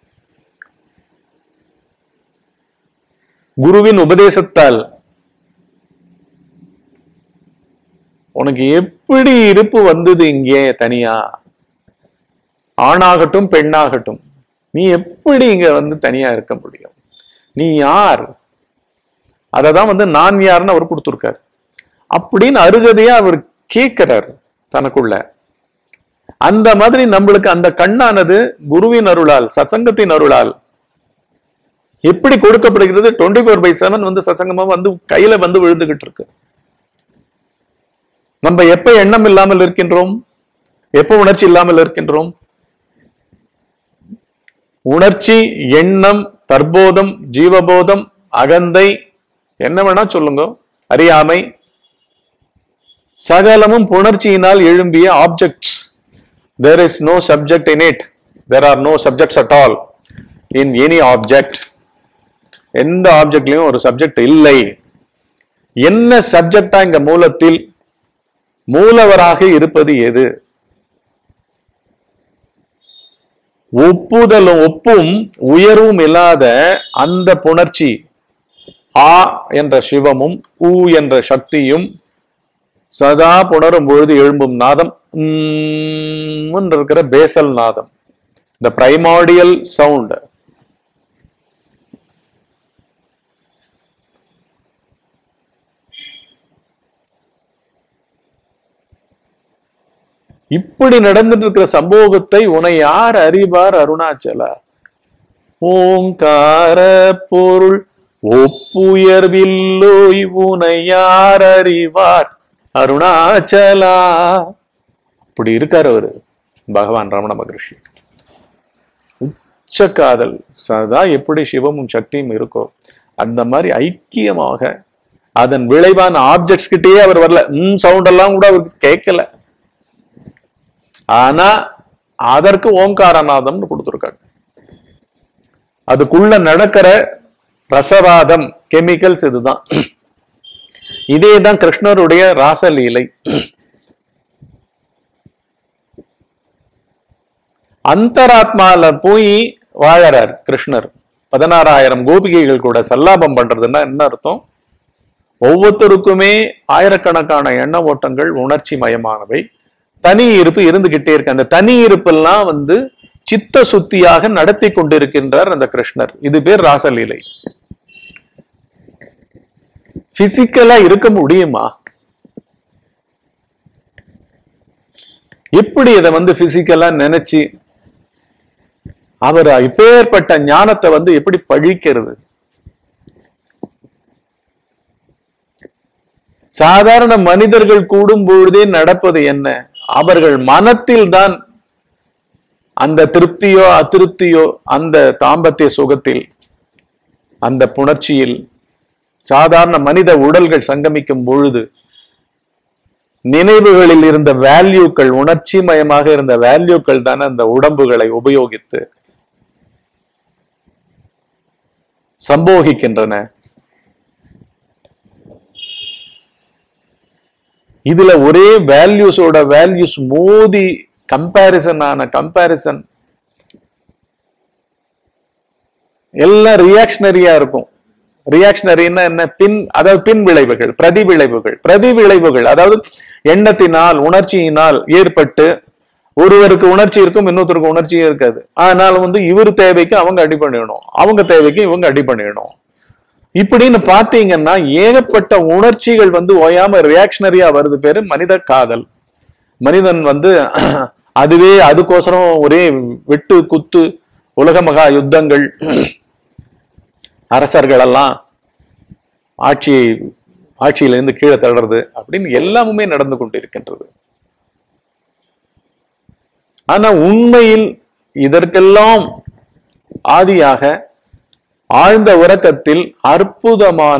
குருவின் உபதேசத்தால் உனக்கு எப்படி இருப்பு வந்தது இங்கே தனியா ஆணாகட்டும் பெண்ணாகட்டும் நீ எப்படி இங்க வந்து தனியா இருக்க முடியும் நீ யார் அததான் வந்து நான் யாருன்னு அவர் கொடுத்துருக்காரு அப்படின்னு அருகதையா அவர் கேட்கிறார் தனக்குள்ள அந்த மாதிரி நம்மளுக்கு அந்த கண்ணானது குருவின் அருளால் சத்சங்கத்தின் அருளால் எப்படி கொடுக்கப்படுகிறது டுவெண்ட்டி ஃபோர் பை செவன் வந்து சசங்கமா வந்து கையில வந்து விழுந்துகிட்டு இருக்கு நம்ம எப்ப எண்ணம் இல்லாமல் இருக்கின்றோம் எப்ப உணர்ச்சி இல்லாமல் இருக்கின்றோம் உணர்ச்சி எண்ணம் தற்போதம் ஜீவபோதம் அகந்தை என்ன வேணா சொல்லுங்க அறியாமை சகலமும் புணர்ச்சியினால் எழும்பிய objects there is no subject in it there are no subjects at all in any object எந்த ஆப்ஜெக்ட்லயும் ஒரு சப்ஜெக்ட் இல்லை என்ன சப்ஜெக்டா இங்க மூலத்தில் மூலவராக இருப்பது எது ஒப்புதலும் ஒப்பும் உயர்வும் இல்லாத அந்த புணர்ச்சி ஆ என்ற சிவமும் ஊ என்ற சக்தியும் சதா புணரும் பொழுது எழும்பும் நாதம் உம் இருக்கிற பேசல் நாதம் இந்த பிரைமாடியல் சவுண்ட் இப்படி நடந்துட்டு இருக்கிற சம்பவத்தை உன்னை யார் அறிவார் அருணாச்சலா ஓங்கார பொருள் ஒப்புயர்வில்லோய் உனை யார் அறிவார் அருணாச்சலா அப்படி இருக்காரு அவரு பகவான் ரமண மகரிஷி உச்ச காதல் சதா எப்படி சிவமும் சக்தியும் இருக்கோ அந்த மாதிரி ஐக்கியமாக அதன் விளைவான ஆப்ஜெக்ட்ஸ் கிட்டேயே அவர் வரல உம் சவுண்ட் எல்லாம் கூட அவருக்கு கேட்கல ஆனா அதற்கு ஓங்காரநாதம்னு கொடுத்துருக்காங்க அதுக்குள்ள நடக்கிற ரசவாதம் கெமிக்கல்ஸ் இதுதான் இதே தான் கிருஷ்ணருடைய ராசலீலை அந்தராத்மால போய் வாழறார் கிருஷ்ணர் பதினாறாயிரம் கோபிகைகள் கூட சல்லாபம் பண்றதுன்னா என்ன அர்த்தம் ஒவ்வொருத்தருக்குமே ஆயிரக்கணக்கான எண்ண ஓட்டங்கள் உணர்ச்சி மயமானவை தனி இருப்பு இருந்துகிட்டே இருக்கு அந்த தனி இருப்பெல்லாம் வந்து சித்த சுத்தியாக நடத்தி கொண்டிருக்கின்றார் அந்த கிருஷ்ணர் இது பேர் ராசலீலை பிசிக்கலா இருக்க முடியுமா எப்படி இதை வந்து பிசிக்கலா நினைச்சு அவர் இப்பேற்பட்ட ஞானத்தை வந்து எப்படி பழிக்கிறது சாதாரண மனிதர்கள் கூடும் பொழுதே நடப்பது என்ன அவர்கள் மனத்தில் தான் அந்த திருப்தியோ அதிருப்தியோ அந்த தாம்பத்திய சுகத்தில் அந்த புணர்ச்சியில் சாதாரண மனித உடல்கள் சங்கமிக்கும் பொழுது நினைவுகளில் இருந்த வேல்யூக்கள் உணர்ச்சி மயமாக இருந்த வேல்யூக்கள் தான் அந்த உடம்புகளை உபயோகித்து சம்போகிக்கின்றன இதுல ஒரே வேல்யூஸோட வேல்யூஸ் மோதி கம்பாரிசன் ஆன கம்பாரிசன் எல்லாம் ரியாக்ஷனரியா இருக்கும் ரியாக்ஷனரின்னா என்ன பின் அதாவது பின் விளைவுகள் பிரதி விளைவுகள் பிரதி விளைவுகள் அதாவது எண்ணத்தினால் உணர்ச்சியினால் ஏற்பட்டு ஒருவருக்கு உணர்ச்சி இருக்கும் இன்னொருத்தருக்கு உணர்ச்சியே இருக்காது ஆனால் வந்து இவர் தேவைக்கு அவங்க அடி பண்ணிடணும் அவங்க தேவைக்கு இவங்க அடி பண்ணிடணும் இப்படின்னு பாத்தீங்கன்னா ஏகப்பட்ட உணர்ச்சிகள் வந்து ஓயாம ரியாக்ஷனரியா வருது பேரு மனித காதல் மனிதன் வந்து அதுவே அதுக்கோசரம் ஒரே வெட்டு குத்து உலக மகா யுத்தங்கள் அரசர்கள் எல்லாம் ஆட்சியை ஆட்சியிலிருந்து கீழே தள்ளுறது அப்படின்னு எல்லாமுமே நடந்து கொண்டிருக்கின்றது ஆனா உண்மையில் இதற்கெல்லாம் ஆதியாக ஆழ்ந்த உறக்கத்தில் அற்புதமான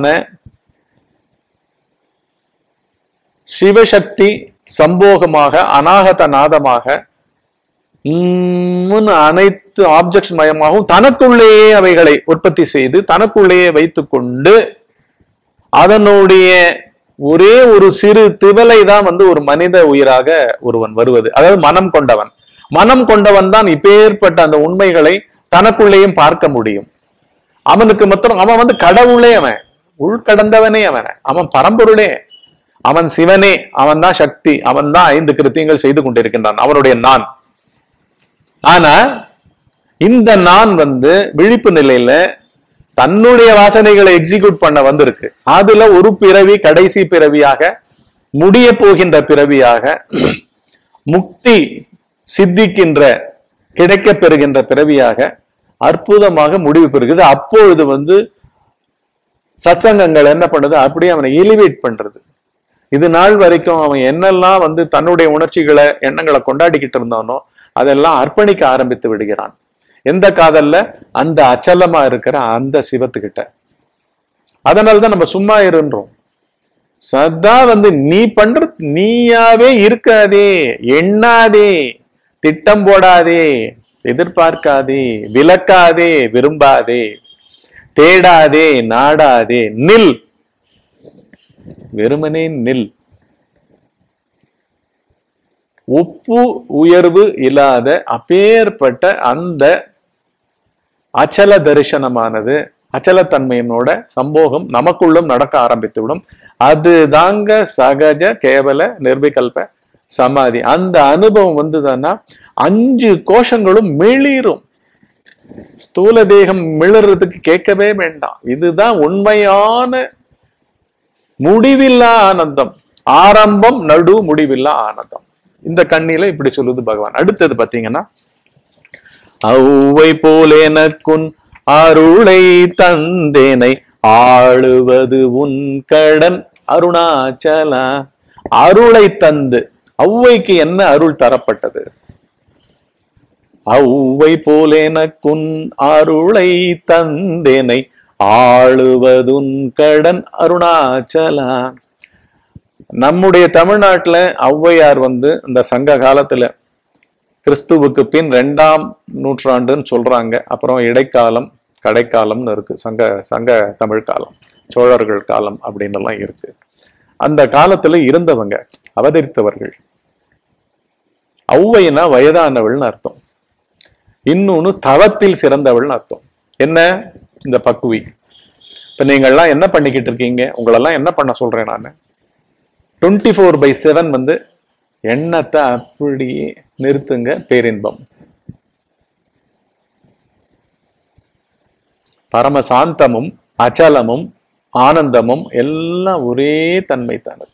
சிவசக்தி சம்போகமாக அநாகத நாதமாக உம்முன்னு அனைத்து ஆப்ஜெக்ட்ஸ் மயமாகவும் தனக்குள்ளேயே அவைகளை உற்பத்தி செய்து தனக்குள்ளேயே வைத்துக்கொண்டு அதனுடைய ஒரே ஒரு சிறு திவலை தான் வந்து ஒரு மனித உயிராக ஒருவன் வருவது அதாவது மனம் கொண்டவன் மனம் கொண்டவன் தான் இப்பேற்பட்ட அந்த உண்மைகளை தனக்குள்ளேயும் பார்க்க முடியும் அவனுக்கு மாத்திரம் அவன் வந்து கடவுளே அவன் உள்கடந்தவனே அவன் அவன் பரம்பொருளே அவன் சிவனே அவன் தான் சக்தி அவன் தான் ஐந்து கிருத்தியங்கள் செய்து கொண்டிருக்கின்றான் அவனுடைய நான் ஆனா இந்த நான் வந்து விழிப்பு நிலையில தன்னுடைய வாசனைகளை எக்ஸிக்யூட் பண்ண வந்திருக்கு அதுல ஒரு பிறவி கடைசி பிறவியாக முடிய போகின்ற பிறவியாக முக்தி சித்திக்கின்ற கிடைக்க பெறுகின்ற பிறவியாக அற்புதமாக முடிவு பெறுகிறது அப்பொழுது வந்து சத்சங்கங்கள் என்ன பண்ணுது அப்படியே அவனை எலிவேட் பண்றது இது நாள் வரைக்கும் அவன் என்னெல்லாம் வந்து தன்னுடைய உணர்ச்சிகளை எண்ணங்களை கொண்டாடிக்கிட்டு இருந்தானோ அதெல்லாம் அர்ப்பணிக்க ஆரம்பித்து விடுகிறான் எந்த காதல்ல அந்த அச்சலமா இருக்கிற அந்த சிவத்துக்கிட்ட அதனாலதான் நம்ம சும்மா இருன்றோம் சதா வந்து நீ பண்ற நீயாவே இருக்காதே எண்ணாதே திட்டம் போடாதே எதிர்பார்க்காதே விளக்காதே விரும்பாதே தேடாதே நாடாதே நில் வெறுமனே நில் ஒப்பு உயர்வு இல்லாத அப்பேற்பட்ட அந்த அச்சல தரிசனமானது அச்சலத்தன்மையினோட சம்போகம் நமக்குள்ளும் நடக்க ஆரம்பித்துவிடும் அது தாங்க சகஜ கேவல நிர்விகல்ப சமாதி அந்த அனுபவம் வந்ததுன்னா அஞ்சு கோஷங்களும் மிளிரும் ஸ்தூல தேகம் மிளறதுக்கு கேட்கவே வேண்டாம் இதுதான் உண்மையான முடிவில்லா ஆனந்தம் ஆரம்பம் நடு முடிவில்லா ஆனந்தம் இந்த கண்ணில இப்படி சொல்லுது பகவான் அடுத்தது பாத்தீங்கன்னா ஔவை போல் எனக்குன் அருளை தந்தேனை ஆளுவது உன் கடன் அருணாச்சலா அருளை தந்து ஔவைக்கு என்ன அருள் தரப்பட்டது ஔவை போல் எனக்குன் அருளை தந்தேனை ஆளுவதுன் கடன் அருணாச்சலா நம்முடைய தமிழ்நாட்டுல ஔவையார் வந்து இந்த சங்க காலத்துல கிறிஸ்துவுக்கு பின் ரெண்டாம் நூற்றாண்டுன்னு சொல்றாங்க அப்புறம் இடைக்காலம் கடைக்காலம்னு இருக்கு சங்க சங்க தமிழ் காலம் சோழர்கள் காலம் அப்படின்னு எல்லாம் இருக்கு அந்த காலத்துல இருந்தவங்க அவதரித்தவர்கள் ஔவைனா வயதானவள்னு அர்த்தம் இன்னொன்னு தவத்தில் சிறந்தவள்னு அர்த்தம் என்ன இந்த பக்குவி இப்ப நீங்கள்லாம் என்ன பண்ணிக்கிட்டு இருக்கீங்க உங்களெல்லாம் என்ன பண்ண சொல்றேன் நான் டுவெண்ட்டி ஃபோர் பை செவன் வந்து எண்ணத்தை அப்படியே நிறுத்துங்க பேரின்பம் பரம சாந்தமும் அச்சலமும் ஆனந்தமும் எல்லாம் ஒரே தன்மை தானது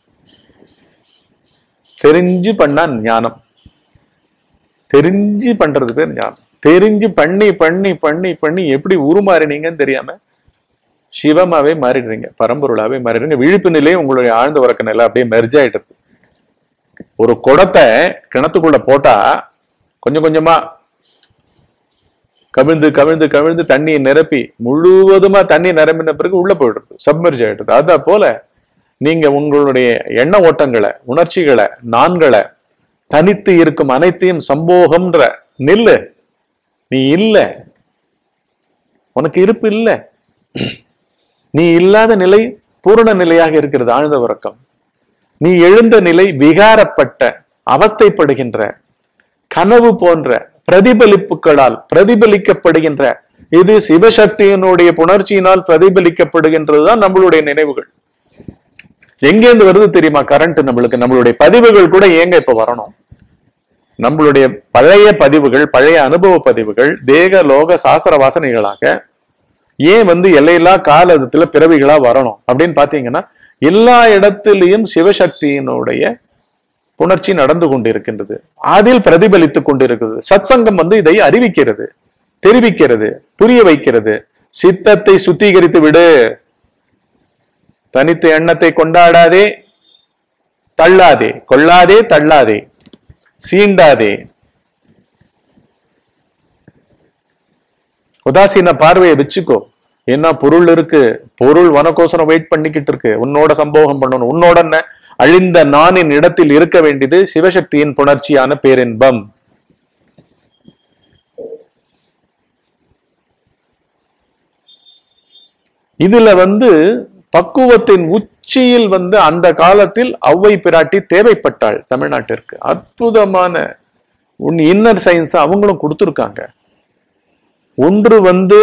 தெரிஞ்சு பண்ணா ஞானம் தெரிஞ்சு பண்றது பேர் ஞானம் தெரிஞ்சு பண்ணி பண்ணி பண்ணி பண்ணி எப்படி உருமாறினீங்கன்னு தெரியாம சிவமாவே மாறிடுறீங்க பரம்பொருளாவே மாறிடுறீங்க விழிப்பு நிலையே உங்களுடைய ஆழ்ந்த உறக்க நிலை அப்படியே மெர்ஜ் ஆயிட்டு இருக்கு ஒரு குடத்தை கிணத்துக்குள்ள போட்டா கொஞ்சம் கொஞ்சமா கவிழ்ந்து கவிழ்ந்து கவிழ்ந்து தண்ணியை நிரப்பி முழுவதுமா தண்ணி நிரம்பின பிறகு உள்ள போயிடுது சப்மர்ஜ் ஆயிடுது அத போல நீங்க உங்களுடைய எண்ண ஓட்டங்களை உணர்ச்சிகளை நான்களை தனித்து இருக்கும் அனைத்தையும் சம்போகம்ன்ற நில்லு நீ இல்ல உனக்கு இருப்பு இல்ல நீ இல்லாத நிலை பூரண நிலையாக இருக்கிறது ஆழ்ந்த உறக்கம் நீ எழுந்த நிலை விகாரப்பட்ட அவஸ்தைப்படுகின்ற கனவு போன்ற பிரதிபலிப்புகளால் பிரதிபலிக்கப்படுகின்ற இது சிவசக்தியினுடைய புணர்ச்சியினால் பிரதிபலிக்கப்படுகின்றதுதான் நம்மளுடைய நினைவுகள் எங்கேருந்து வருது தெரியுமா கரண்ட் நம்மளுக்கு நம்மளுடைய பதிவுகள் கூட ஏங்க இப்ப வரணும் நம்மளுடைய பழைய பதிவுகள் பழைய அனுபவ பதிவுகள் தேக லோக சாஸ்திர வாசனைகளாக ஏன் வந்து எல்லையில்லா காலத்துல பிறவிகளா வரணும் அப்படின்னு பாத்தீங்கன்னா எல்லா இடத்திலையும் சிவசக்தியினுடைய புணர்ச்சி நடந்து கொண்டிருக்கின்றது அதில் பிரதிபலித்துக் கொண்டிருக்கிறது சத்சங்கம் வந்து இதை அறிவிக்கிறது தெரிவிக்கிறது புரிய வைக்கிறது சித்தத்தை சுத்திகரித்து விடு தனித்த எண்ணத்தை கொண்டாடாதே தள்ளாதே கொள்ளாதே தள்ளாதே சீண்டாதே உதாசீன பார்வையை வச்சுக்கோ என்ன பொருள் இருக்கு பொருள் வனக்கோசரம் வெயிட் பண்ணிக்கிட்டு இருக்கு உன்னோட சம்போகம் பண்ணணும் உன்னோட என்ன அழிந்த நானின் இடத்தில் இருக்க வேண்டியது சிவசக்தியின் புணர்ச்சியான பேரின்பம் இதுல வந்து பக்குவத்தின் உச்சியில் வந்து அந்த காலத்தில் ஔவை பிராட்டி தேவைப்பட்டாள் தமிழ்நாட்டிற்கு அற்புதமான உன் இன்னர் சயின்ஸ் அவங்களும் கொடுத்துருக்காங்க ஒன்று வந்து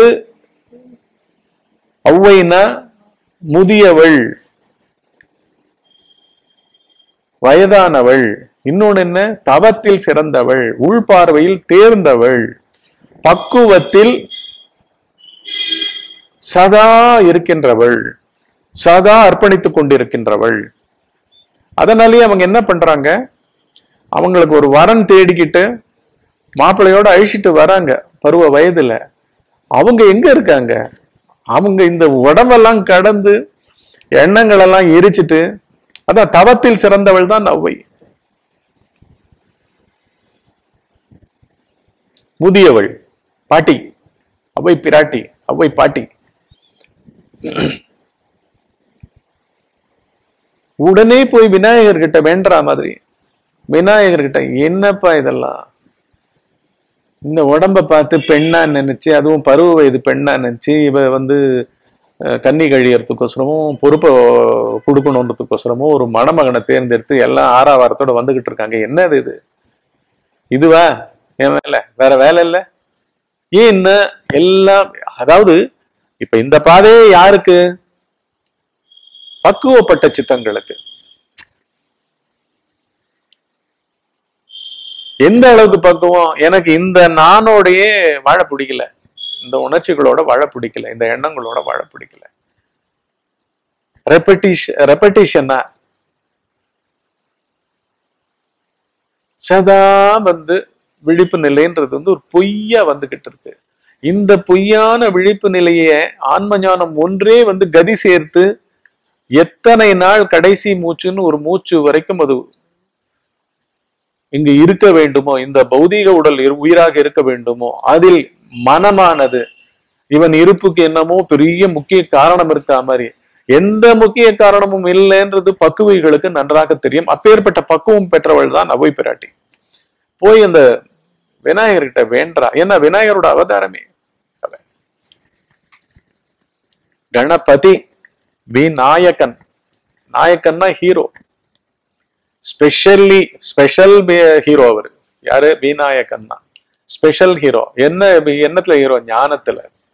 ஔவைனா முதியவள் வயதானவள் இன்னொன்னு என்ன தவத்தில் சிறந்தவள் உள்பார்வையில் தேர்ந்தவள் பக்குவத்தில் சதா இருக்கின்றவள் சதா அர்ப்பணித்துக் கொண்டிருக்கின்றவள் அதனாலேயே அவங்க என்ன பண்றாங்க அவங்களுக்கு ஒரு வரன் தேடிக்கிட்டு மாப்பிள்ளையோட அழிச்சிட்டு வராங்க பருவ வயதுல அவங்க எங்க இருக்காங்க அவங்க இந்த உடம்பெல்லாம் கடந்து எண்ணங்கள் எல்லாம் எரிச்சிட்டு அதான் தவத்தில் சிறந்தவள் தான் ஔவை முதியவள் பாட்டி அவ்வை பிராட்டி அவ்வை பாட்டி உடனே போய் விநாயகர்கிட்ட வேண்டற மாதிரி விநாயகர்கிட்ட என்னப்பா இதெல்லாம் இந்த உடம்ப பார்த்து பெண்ணா நினைச்சு அதுவும் பருவ வயது பெண்ணா நினைச்சு இவ வந்து அஹ், கன்னி கழியறதுக்கோசரமும் பொறுப்பை கொடுக்கணுன்றதுக்கோசரமும் ஒரு மணமகனை தேர்ந்தெடுத்து எல்லாம் ஆறாவாரத்தோட வந்துகிட்டு இருக்காங்க என்னது இது இதுவா என் வேலை வேற வேலை இல்ல ஏன் என்ன எல்லாம் அதாவது இப்ப இந்த பாதையே யாருக்கு பக்குவப்பட்ட சித்தங்களுக்கு எந்த அளவுக்கு பக்குவம் எனக்கு இந்த நானோடையே வாழ பிடிக்கல இந்த உணர்ச்சிகளோட வாழ பிடிக்கல இந்த எண்ணங்களோட வாழ பிடிக்கல ரெப்படிஷன் ரெப்படிஷனா சதா வந்து விழிப்பு நிலைன்றது வந்து ஒரு பொய்யா வந்துகிட்டு இருக்கு இந்த பொய்யான விழிப்பு நிலையை ஆன்ம ஞானம் ஒன்றே வந்து கதி சேர்த்து எத்தனை நாள் கடைசி மூச்சுன்னு ஒரு மூச்சு வரைக்கும் அது இங்கு இருக்க வேண்டுமோ இந்த பௌதீக உடல் இரு- உயிராக இருக்க வேண்டுமோ அதில் மனமானது இவன் இருப்புக்கு என்னமோ பெரிய முக்கிய காரணம் இருக்கா மாதிரி எந்த முக்கிய காரணமும் இல்லைன்றது பக்குவிகளுக்கு நன்றாக தெரியும் அப்பேற்பட்ட பக்குவம் பெற்றவள் தான் அவை பிராட்டி போய் அந்த விநாயகர்கிட்ட வேண்டா ஏன்னா விநாயகரோட அவதாரமே அவன். கணபதி விநாயகன் நாயக்கன்னா ஹீரோ ஸ்பெஷல்லி ஸ்பெஷல் ஹீரோ அவர் யாரு விநாயகன் தான் ஸ்பெஷல் ஹீரோ என்ன என்னத்துல ஹீரோ ஞானத்துல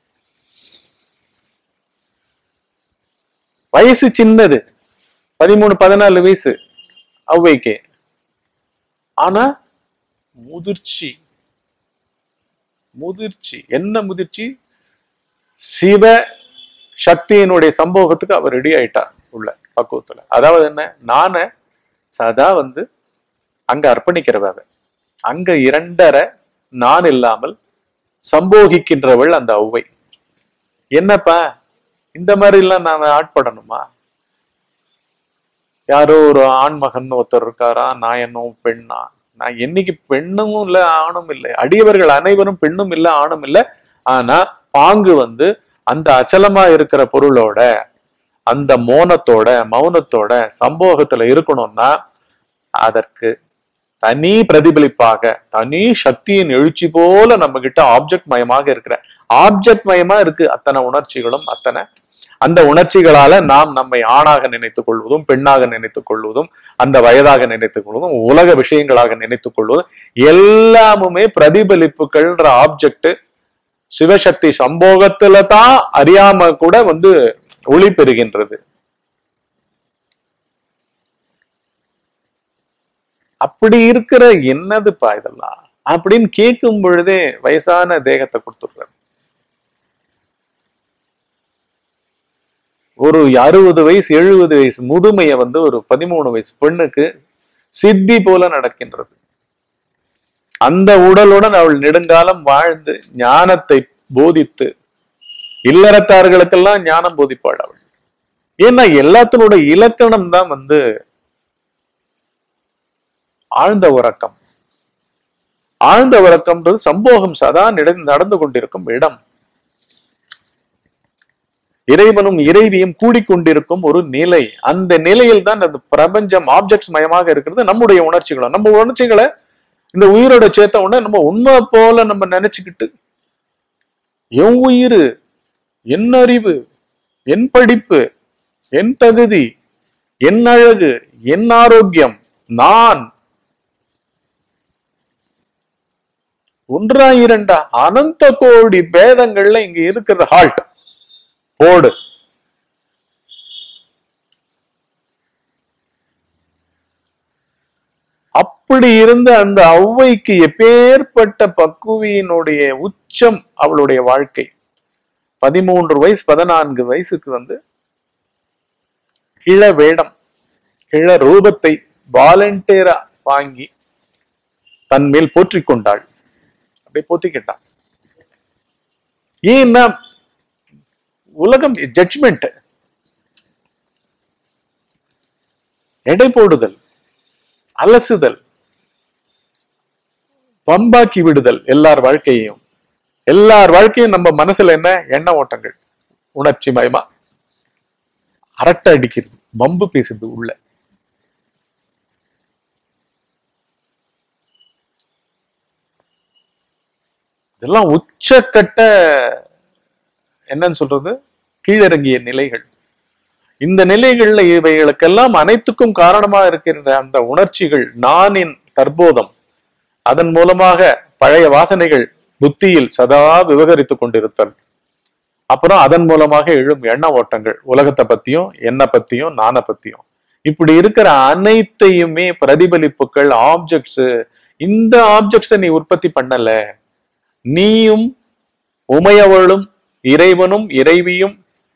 வயசு சின்னது பதிமூணு பதினாலு வயசு ஔவைக்கு ஆனா முதிர்ச்சி முதிர்ச்சி என்ன முதிர்ச்சி சிவ சக்தியினுடைய சம்போகத்துக்கு அவர் ரெடி ஆயிட்டார் உள்ள பக்குவத்துல அதாவது என்ன நானே சதா வந்து அங்க அர்ப்பணிக்கிறவ அவ. அங்க இரண்டரை நான் இல்லாமல் சம்போகிக்கின்றவள் அந்த ஔவை என்னப்பா இந்த மாதிரி எல்லாம் நாம ஆட்படணுமா யாரோ ஒரு ஆண்மகன் ஒருத்தர் இருக்காரா நான் என்னும் பெண்ணா நான் என்னைக்கு பெண்ணும் இல்ல ஆணும் இல்லை அடியவர்கள் அனைவரும் பெண்ணும் இல்ல ஆணும் இல்ல ஆனா பாங்கு வந்து அந்த அச்சலமா இருக்கிற பொருளோட அந்த மோனத்தோட மௌனத்தோட சம்போகத்துல இருக்கணும்னா அதற்கு தனி பிரதிபலிப்பாக தனி சக்தியின் எழுச்சி போல நம்ம கிட்ட ஆப்ஜெக்ட் மயமாக இருக்கிற ஆப்ஜெக்ட் மயமா இருக்கு அத்தனை உணர்ச்சிகளும் அத்தனை அந்த உணர்ச்சிகளால நாம் நம்மை ஆணாக நினைத்துக் கொள்வதும் பெண்ணாக நினைத்துக் கொள்வதும் அந்த வயதாக நினைத்துக் கொள்வதும் உலக விஷயங்களாக நினைத்துக் கொள்வதும் எல்லாமுமே பிரதிபலிப்புகள்ன்ற ஆப்ஜெக்ட் சிவசக்தி சம்போகத்துல தான் அறியாம கூட வந்து ஒளி பெறுகின்றது அப்படி இருக்கிற என்னதுப்பா இதெல்லாம் அப்படின்னு கேட்கும் பொழுதே வயசான தேகத்தை கொடுத்துடுறாரு ஒரு அறுபது வயசு எழுபது வயசு முதுமைய வந்து ஒரு பதிமூணு வயசு பெண்ணுக்கு சித்தி போல நடக்கின்றது அந்த உடலுடன் அவள் நெடுங்காலம் வாழ்ந்து ஞானத்தை போதித்து இல்லறத்தார்களுக்கெல்லாம் ஞானம் போதிப்பாள் அவள் ஏன்னா எல்லாத்தினோட இலக்கணம் தான் வந்து ஆழ்ந்த உறக்கம் ஆழ்ந்த உறக்கம்ன்றது சம்போகம் சதா நிட- நடந்து கொண்டிருக்கும் இடம் இறைவனும் இறைவியும் கூடிக்கொண்டிருக்கும் ஒரு நிலை அந்த நிலையில் தான் அந்த பிரபஞ்சம் ஆப்ஜெக்ட்ஸ் மயமாக இருக்கிறது நம்முடைய உணர்ச்சிகளும் நம்ம உணர்ச்சிகளை இந்த உயிரோட சேர்த்த உடனே நம்ம உண்மை போல நம்ம நினைச்சுக்கிட்டு என் உயிர் என் அறிவு என் படிப்பு என் தகுதி என் அழகு என் ஆரோக்கியம் நான் ஒன்றா இரண்டா அனந்த கோடி பேதங்கள்ல இங்க இருக்கிற ஹால்ட் போடு அப்படி இருந்த அந்த ஔவைக்கு எப்பேற்பட்ட பக்குவியினுடைய உச்சம் அவளுடைய வாழ்க்கை பதிமூன்று வயசு பதினான்கு வயசுக்கு வந்து கிழ வேடம் கிழ ரூபத்தை வாலண்டியரா வாங்கி தன் மேல் போற்றிக் கொண்டாள் அப்படியே போத்திக்கிட்டான் ஏன்னா உலகம் ஜட்ஜ்மெண்ட் எடை போடுதல் அலசுதல் வம்பாக்கி விடுதல் எல்லார் வாழ்க்கையையும் எல்லார் வாழ்க்கையும் நம்ம மனசுல என்ன எண்ண ஓட்டங்கள் உணர்ச்சி மயமா அரட்டை அடிக்கிறது வம்பு பேசுது உள்ள இதெல்லாம் உச்சக்கட்ட என்னன்னு சொல்றது கீழிறங்கிய நிலைகள் இந்த நிலைகள்ல இவைகளுக்கெல்லாம் அனைத்துக்கும் காரணமா இருக்கின்ற அந்த உணர்ச்சிகள் நானின் தற்போதம் அதன் மூலமாக பழைய வாசனைகள் புத்தியில் சதா விவகரித்துக் கொண்டிருத்தல் அப்புறம் அதன் மூலமாக எழும் எண்ண ஓட்டங்கள் உலகத்தை பத்தியும் என்ன பத்தியும் நானை பத்தியும் இப்படி இருக்கிற அனைத்தையுமே பிரதிபலிப்புகள் ஆப்ஜெக்ட்ஸ் இந்த ஆப்ஜெக்ட்ஸை நீ உற்பத்தி பண்ணல நீயும் உமையவளும் இறைவனும் இறைவியும்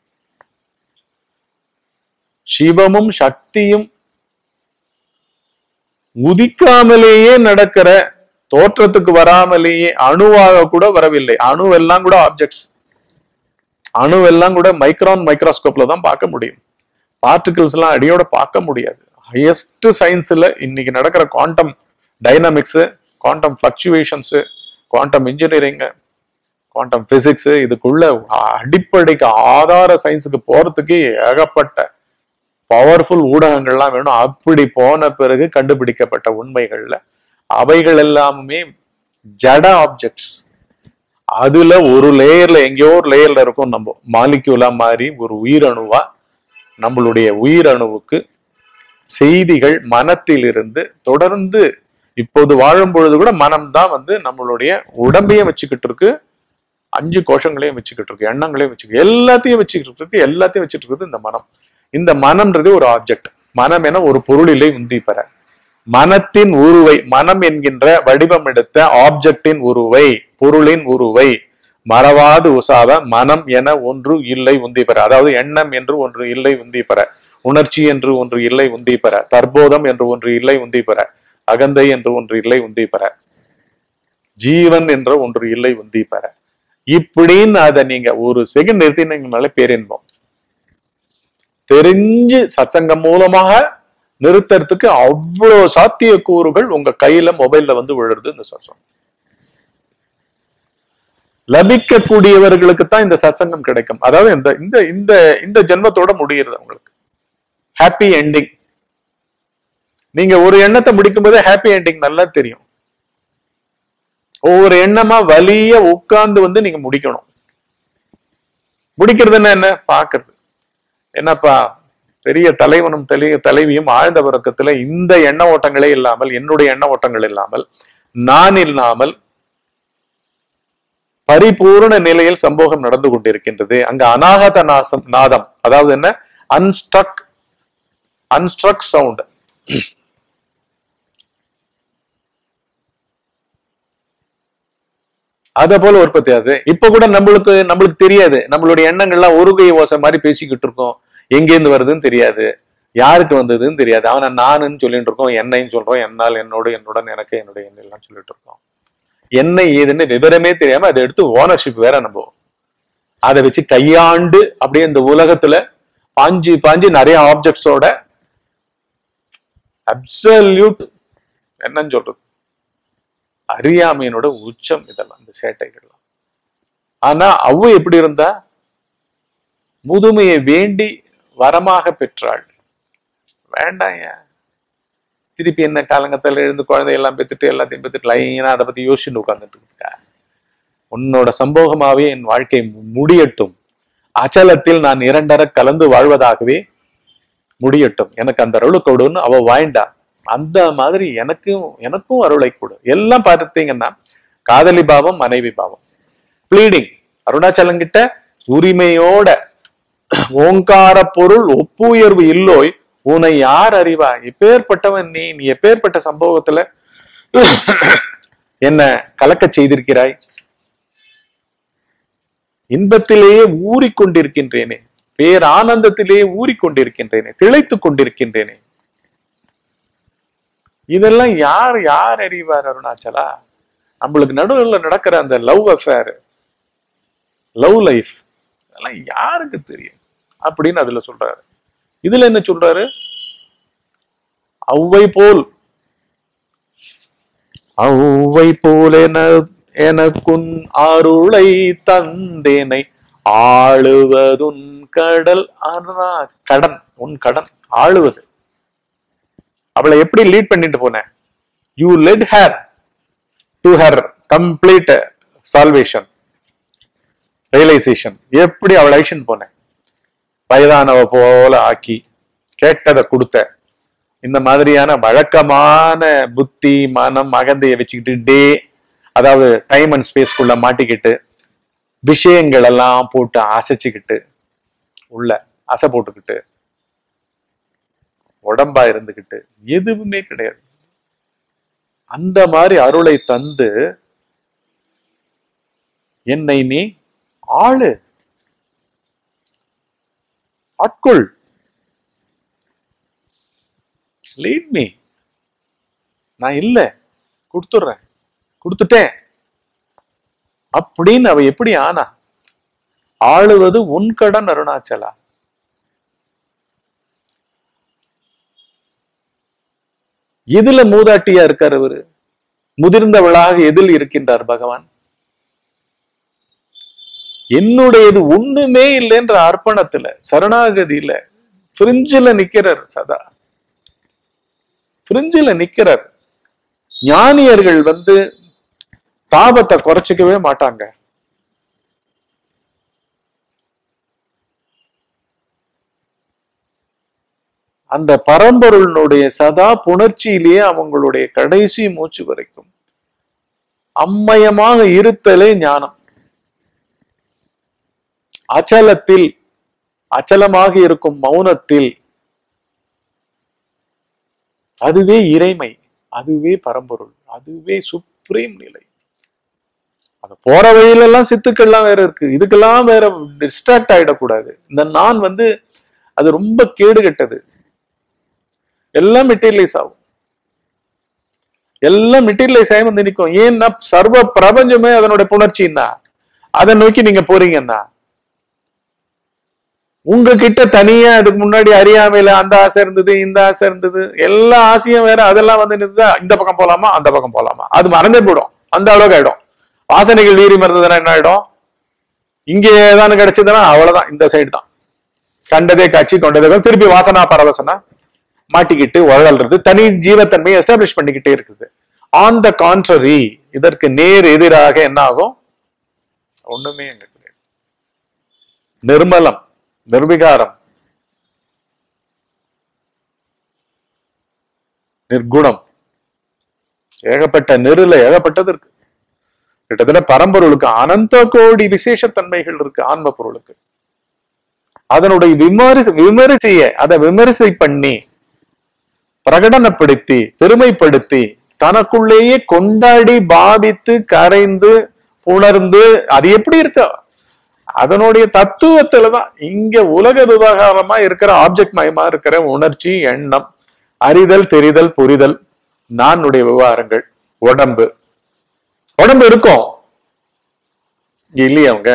சிவமும் சக்தியும் உதிக்காமலேயே நடக்கிற தோற்றத்துக்கு வராமலேயே அணுவாக கூட வரவில்லை அணுவெல்லாம் கூட ஆப்ஜெக்ட்ஸ் அணுவெல்லாம் கூட மைக்ரான் மைக்ரோஸ்கோப்ல தான் பார்க்க முடியும் பார்ட்டிகிள்ஸ் எல்லாம் அடியோட பார்க்க முடியாது ஹையஸ்ட் சயின்ஸ்ல இன்னைக்கு நடக்கிற quantum dynamics quantum fluctuations quantum engineering quantum physics இதுக்குள்ள அடிப்படைக்கு ஆதார சயின்ஸுக்கு போறதுக்கு ஏகப்பட்ட பவர்ஃபுல் ஊடகங்கள்லாம் வேணும் அப்படி போன பிறகு கண்டுபிடிக்கப்பட்ட உண்மைகள்ல அவைகள் எல்லாமே ஜட ஆப்ஜெக்ட்ஸ் அதுல ஒரு லேயர்ல எங்கேயோ ஒரு லேயர்ல இருக்கும் நம்ம மாலிக்யூலா மாதிரி ஒரு உயிரணுவா நம்மளுடைய உயிரணுவுக்கு செய்திகள் மனத்திலிருந்து தொடர்ந்து இப்போது வாழும் பொழுது கூட மனம்தான் வந்து நம்மளுடைய உடம்பையும் வச்சுக்கிட்டு இருக்கு அஞ்சு கோஷங்களையும் வச்சுக்கிட்டு இருக்கு எண்ணங்களையும் வச்சுக்கிட்டு எல்லாத்தையும் வச்சுக்கிட்டு இருக்கு எல்லாத்தையும் வச்சுட்டு இருக்குது இந்த மனம் இந்த மனம்ன்றது ஒரு ஆப்ஜெக்ட் மனம் என ஒரு பொருளிலே உந்தி பெற மனத்தின் உருவை மனம் என்கின்ற வடிவம் எடுத்த ஆப்ஜெக்டின் உருவை பொருளின் உருவை மறவாது உசாவ மனம் என ஒன்று இல்லை உந்தி பெற அதாவது எண்ணம் என்று ஒன்று இல்லை உந்தி பெற உணர்ச்சி என்று ஒன்று இல்லை உந்தி பெற தற்போதம் என்று ஒன்று இல்லை உந்தி பெற அகந்தை என்று ஒன்று இல்லை உந்தி பெற ஜீவன் என்ற ஒன்று இல்லை உந்தி பெற இப்படின்னு அதை நீங்க ஒரு செகண்ட் நிறுத்தினீங்கனால பேரின்பம் தெரிஞ்சு சத்சங்கம் மூலமாக நிறுத்துறதுக்கு அவ்வளவு சாத்தியக்கூறுகள் உங்க கையில மொபைல்ல வந்து விழுறது இந்த சத்சங்கம் லபிக்கக்கூடியவர்களுக்கு தான் இந்த சத்சங்கம் கிடைக்கும் அதாவது இந்த இந்த இந்த இந்த ஜென்மத்தோட முடிகிறது உங்களுக்கு ஹாப்பி எண்டிங் நீங்க ஒரு எண்ணத்தை முடிக்கும் போது ஹாப்பி எண்டிங் நல்லா தெரியும் ஒவ்வொரு எண்ணமா வலிய உட்கார்ந்து வந்து நீங்க முடிக்கணும் முடிக்கிறதுன்னா என்ன பாக்குறது என்னப்பா பெரிய தலைவனும் தலை தலைவியும் ஆழ்ந்த உறக்கத்துல இந்த எண்ண ஓட்டங்களே இல்லாமல் என்னுடைய எண்ண ஓட்டங்கள் இல்லாமல் நான் இல்லாமல் பரிபூர்ண நிலையில் சம்போகம் நடந்து கொண்டிருக்கின்றது அங்க அநாகத நாசம் நாதம் அதாவது என்ன அன்ஸ்ட்ரக் அன்ஸ்ட்ரக் சவுண்ட் அத போல உற்பத்தி ஆகுது இப்ப கூட நம்மளுக்கு நம்மளுக்கு தெரியாது நம்மளுடைய எண்ணங்கள்லாம் ஒருகை ஓசை மாதிரி பேசிக்கிட்டு இருக்கோம் எங்கேருந்து வருதுன்னு தெரியாது யாருக்கு வந்ததுன்னு தெரியாது அவனை நானுன்னு சொல்லிட்டு இருக்கோம் என்னைன்னு சொல்றோம் என்னால் என்னோடு என்னுடன் எனக்கு என்னுடைய எண்ணெல்லாம் சொல்லிட்டு இருக்கோம் என்ன ஏதுன்னு விவரமே தெரியாம அதை எடுத்து ஓனர்ஷிப் வேற நம்ம அதை வச்சு கையாண்டு அப்படியே இந்த உலகத்துல பாஞ்சு பாஞ்சு நிறைய ஆப்ஜெக்ட்ஸோட அப்சல்யூட் என்னன்னு சொல்றது அறியாமையினோட உச்சம் இதெல்லாம் இந்த சேட்டைகள்லாம் ஆனா அவ்வு எப்படி இருந்தா முதுமையை வேண்டி வரமாக பெற்றாள் வேண்டாம் ஏன் திருப்பி என்ன காலங்கத்தில் எழுந்து குழந்தையெல்லாம் பெற்றுட்டு எல்லாத்தையும் பெற்றுட்டு லைனா அதை பத்தி யோசிச்சுட்டு உட்கார்ந்துட்டு இருக்கா உன்னோட சம்போகமாவே என் வாழ்க்கை முடியட்டும் அச்சலத்தில் நான் இரண்டர கலந்து வாழ்வதாகவே முடியட்டும் எனக்கு அந்த அருளை கொடுன்னு அவ வாய்ண்டா அந்த மாதிரி எனக்கும் எனக்கும் அருளை கொடு எல்லாம் பார்த்தீங்கன்னா காதலி பாவம் மனைவி பாவம் ப்ளீடிங் அருணாச்சலங்கிட்ட உரிமையோட ஓங்கார பொருள் ஒப்புயர்வு இல்லோய் உன்னை யார் அறிவா எப்பேற்பட்டவன் நீ நீ எப்பேற்பட்ட சம்பவத்துல என்ன கலக்க செய்திருக்கிறாய் இன்பத்திலேயே ஊறிக்கொண்டிருக்கின்றேனே பேர் ஆனந்தத்திலேயே ஊறிக்கொண்டிருக்கின்றேனே திளைத்துக் கொண்டிருக்கின்றேனே இதெல்லாம் யார் யார் அறிவார் அருணாச்சலா நம்மளுக்கு நடுவில் நடக்கிற அந்த லவ் அஃபேர் லவ் லைஃப் அதெல்லாம் யாருக்கு தெரியும் அப்படின்னு அதுல சொல்றாரு இதுல என்ன சொல்றாரு அவ்வை போல் அவ்வை போல் என எனக்குன் அருளை தந்தேனை ஆளுவதுன் கடல் அருணா கடன் உன் கடன் ஆளுவது அவளை எப்படி லீட் பண்ணிட்டு போன you let her to her complete salvation realization எப்படி அவளை அழிச்சுன்னு போனேன் வயதானவ போல ஆக்கி கேட்டதை கொடுத்த இந்த மாதிரியான வழக்கமான புத்தி மனம் அகந்தையை வச்சுக்கிட்டு டே அதாவது டைம் அண்ட் ஸ்பேஸ்க்குள்ள மாட்டிக்கிட்டு விஷயங்கள் எல்லாம் போட்டு அசைச்சுக்கிட்டு உள்ள அசை போட்டுக்கிட்டு உடம்பா இருந்துகிட்டு எதுவுமே கிடையாது அந்த மாதிரி அருளை தந்து என்னை நீ ஆளு ஆட்கொள் லீட் மீ நான் இல்ல கொடுத்துடுறேன் கொடுத்துட்டேன் அப்படின்னு அவ எப்படி ஆனா ஆளுவது உன் கடன் அருணாச்சலா எதுல மூதாட்டியா இருக்கார் அவரு முதிர்ந்தவளாக எதில் இருக்கின்றார் பகவான் என்னுடையது ஒண்ணுமே இல்லைன்ற அர்ப்பணத்துல சரணாகதியில பிரிஞ்சில நிக்கிறார் சதா பிரிஞ்சில நிக்கிறார் ஞானியர்கள் வந்து தாபத்தை குறைச்சிக்கவே மாட்டாங்க அந்த பரம்பொருளினுடைய சதா புணர்ச்சியிலேயே அவங்களுடைய கடைசி மூச்சு வரைக்கும் அம்மயமாக இருத்தலே ஞானம் அச்சலத்தில் அச்சலமாக இருக்கும் மௌனத்தில் அதுவே இறைமை அதுவே பரம்பொருள் அதுவே சுப்ரீம் நிலை அது போற வழியில எல்லாம் சித்துக்கள்லாம் வேற இருக்கு இதுக்கெல்லாம் வேற டிஸ்ட்ராக்ட் ஆயிடக்கூடாது இந்த நான் வந்து அது ரொம்ப கேடு கெட்டது எல்லாம் மெட்டீரியலைஸ் ஆகும் எல்லாம் மெட்டீரியலைஸ் ஆகி வந்து நிற்கும் ஏன்னா சர்வ பிரபஞ்சமே அதனுடைய புணர்ச்சின்னா அதை நோக்கி நீங்க போறீங்கன்னா உங்ககிட்ட தனியா அதுக்கு முன்னாடி அறியாமையில அந்த ஆசை இருந்தது இந்த ஆசை இருந்தது எல்லா ஆசையும் வேற அதெல்லாம் வந்து நிறுத்தா இந்த பக்கம் போலாமா அந்த பக்கம் போலாமா அது மறந்தே போயிடும் அந்த அளவுக்கு ஆயிடும் வாசனைகள் வீரி மறந்ததுன்னா என்ன ஆயிடும் இங்கே ஏதாவது கிடைச்சதுன்னா அவ்வளவுதான் இந்த சைடு தான் கண்டதே காட்சி கொண்டதே காட்சி, திருப்பி வாசனா பரவசனா மாட்டிக்கிட்டு உழல்றது தனி ஜீவத்தன்மையை எஸ்டாப்ளிஷ் பண்ணிக்கிட்டே இருக்குது ஆன் த கான்ட்ரரி இதற்கு நேர் எதிராக என்ன ஆகும் ஒண்ணுமே அங்க கிடையாது நிர்மலம் நிர்விகாரம் நிர்குணம் ஏகப்பட்ட நெருல ஏகப்பட்டது இருக்கு கிட்டத்தட்ட பரம்பொருளுக்கு அனந்த கோடி விசேஷத்தன்மைகள் இருக்கு ஆன்ம பொருளுக்கு அதனுடைய விமரிச விமரிசைய அதை விமரிசை பண்ணி பிரகடனப்படுத்தி பெருமைப்படுத்தி தனக்குள்ளேயே கொண்டாடி பாவித்து கரைந்து புணர்ந்து அது எப்படி இருக்க அதனுடைய தத்துவத்துலதான் இங்க உலக விவகாரமா இருக்கிற ஆப்ஜெக்ட் மயமா இருக்கிற உணர்ச்சி எண்ணம் அறிதல் தெரிதல் புரிதல் நானுடைய விவகாரங்கள் உடம்பு உடம்பு இருக்கும் இங்க இல்லையா அவங்க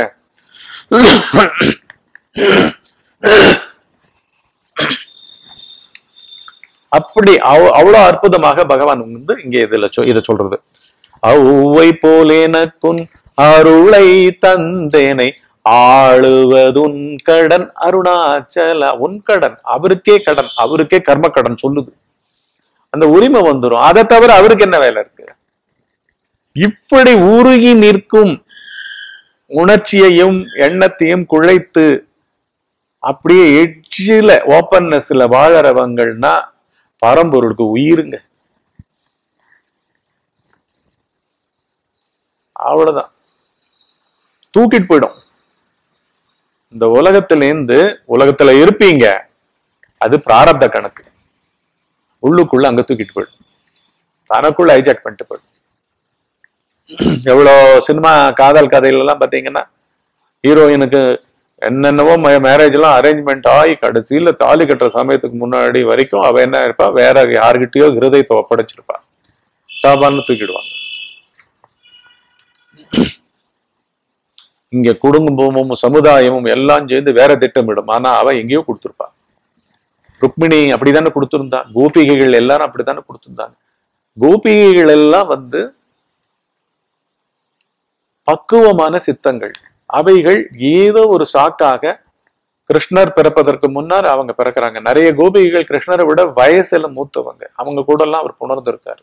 அப்படி அவ்- அவ்வளவு அற்புதமாக பகவான் வந்து இங்க இதுல சொ- இதை சொல்றது அவ்வை போலேனக்குன் அருளை தந்தேனை ஆளுவதுன் கடன் அருணாச்சல உன் கடன் அவருக்கே கடன் அவருக்கே கர்ம கடன் சொல்லுது அந்த உரிமை வந்துரும் அதை தவிர அவருக்கு என்ன வேலை இருக்கு இப்படி உருகி நிற்கும் உணர்ச்சியையும் எண்ணத்தையும் குழைத்து அப்படியே எட்ஜில் ஓப்பன்னஸ்ல வாழறவங்கள்னா பரம்பொருளுக்கு உயிருங்க அவ்வளவுதான் தூக்கிட்டு போயிடும் இந்த உலகத்திலேருந்து உலகத்துல இருப்பீங்க அது பிராரப்த கணக்கு உள்ளுக்குள்ள அங்க தூக்கிட்டு போயிடும் தனக்குள்ள ஹைஜாக் பண்ணிட்டு போயிடும் எவ்வளோ சினிமா காதல் கதையில எல்லாம் பாத்தீங்கன்னா ஹீரோயினுக்கு என்னென்னவோ மேரேஜ் எல்லாம் அரேஞ்ச்மெண்ட் ஆகி கடைசியில தாலி கட்டுற சமயத்துக்கு முன்னாடி வரைக்கும் அவ என்ன இருப்பா வேற யாருகிட்டயோ ஹிருதயத்தை ஒப்படைச்சிருப்பா டாபான்னு தூக்கிடுவாங்க இங்க குடும்பமும் சமுதாயமும் எல்லாம் சேர்ந்து வேற திட்டமிடும் ஆனா அவ எங்கேயோ கொடுத்துருப்பா ருக்மிணி அப்படித்தானே கொடுத்திருந்தா கோபிகைகள் எல்லாரும் அப்படித்தானே கொடுத்திருந்தாங்க கோபிகைகள் எல்லாம் வந்து பக்குவமான சித்தங்கள் அவைகள் ஏதோ ஒரு சாக்காக கிருஷ்ணர் பிறப்பதற்கு முன்னர் அவங்க பிறக்கிறாங்க நிறைய கோபிகைகள் கிருஷ்ணரை விட வயசுல மூத்தவங்க அவங்க கூட எல்லாம் அவர் புணர்ந்திருக்காரு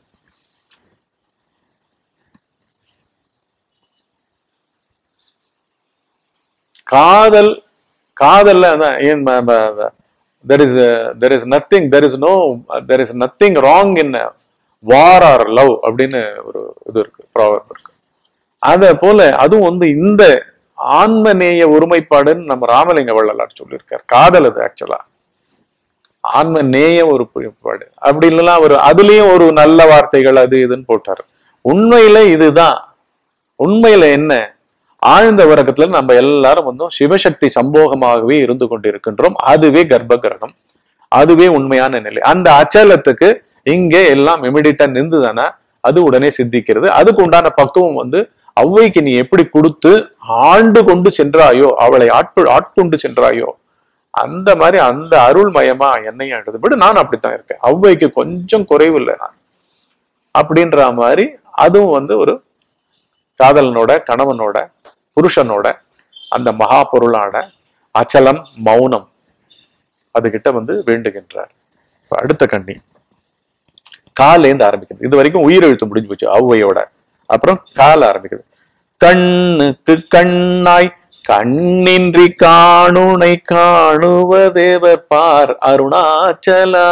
காதல் காதல்ல அதான் ஏன் there is there is nothing there is no there is nothing wrong in war or love அப்படின்னு ஒரு இது இருக்கு ப்ராவர்ப் இருக்கு அத போல அதுவும் வந்து இந்த ஆன்மநேய ஒருமைப்பாடுன்னு நம்ம ராமலிங்க வள்ளலார் சொல்லியிருக்கார் காதல் அது ஆக்சுவலா ஆன்ம நேய ஒரு ஒருமைப்பாடு அப்படி இல்லைன்னா ஒரு அதுலயும் ஒரு நல்ல வார்த்தைகள் அது இதுன்னு போட்டாரு உண்மையில இதுதான் உண்மையில என்ன ஆழ்ந்த உறக்கத்துல நம்ம எல்லாரும் வந்து சிவசக்தி சம்போகமாகவே இருந்து கொண்டிருக்கின்றோம் அதுவே கர்ப்ப கிரகம் அதுவே உண்மையான நிலை அந்த அச்சலத்துக்கு இங்கே எல்லாம் இமிடியட்டா நின்றுதானா அது உடனே சித்திக்கிறது அதுக்கு உண்டான பக்குவம் வந்து அவ்வைக்கு நீ எப்படி கொடுத்து ஆண்டு கொண்டு சென்றாயோ அவளை ஆட்பு ஆட்கொண்டு சென்றாயோ அந்த மாதிரி அந்த அருள்மயமா என்னையும் எழுதுபடி நான் அப்படித்தான் இருக்கேன் அவ்வைக்கு கொஞ்சம் குறைவு இல்லை நான் அப்படின்ற மாதிரி அதுவும் வந்து ஒரு காதலனோட கணவனோட புருஷனோட அந்த மகா பொருளான அச்சலம் மௌனம் அதுகிட்ட வந்து வேண்டுகின்றார் இப்ப அடுத்த கண்ணி காலேந்து ஆரம்பிக்குது இது வரைக்கும் உயிரெழுத்து முடிஞ்சு போச்சு ஔவையோட அப்புறம் கால் ஆரம்பிக்குது கண்ணுக்கு கண்ணாய் கண்ணின்றி காணுனை காணுவதேவர் பார் அருணாச்சலா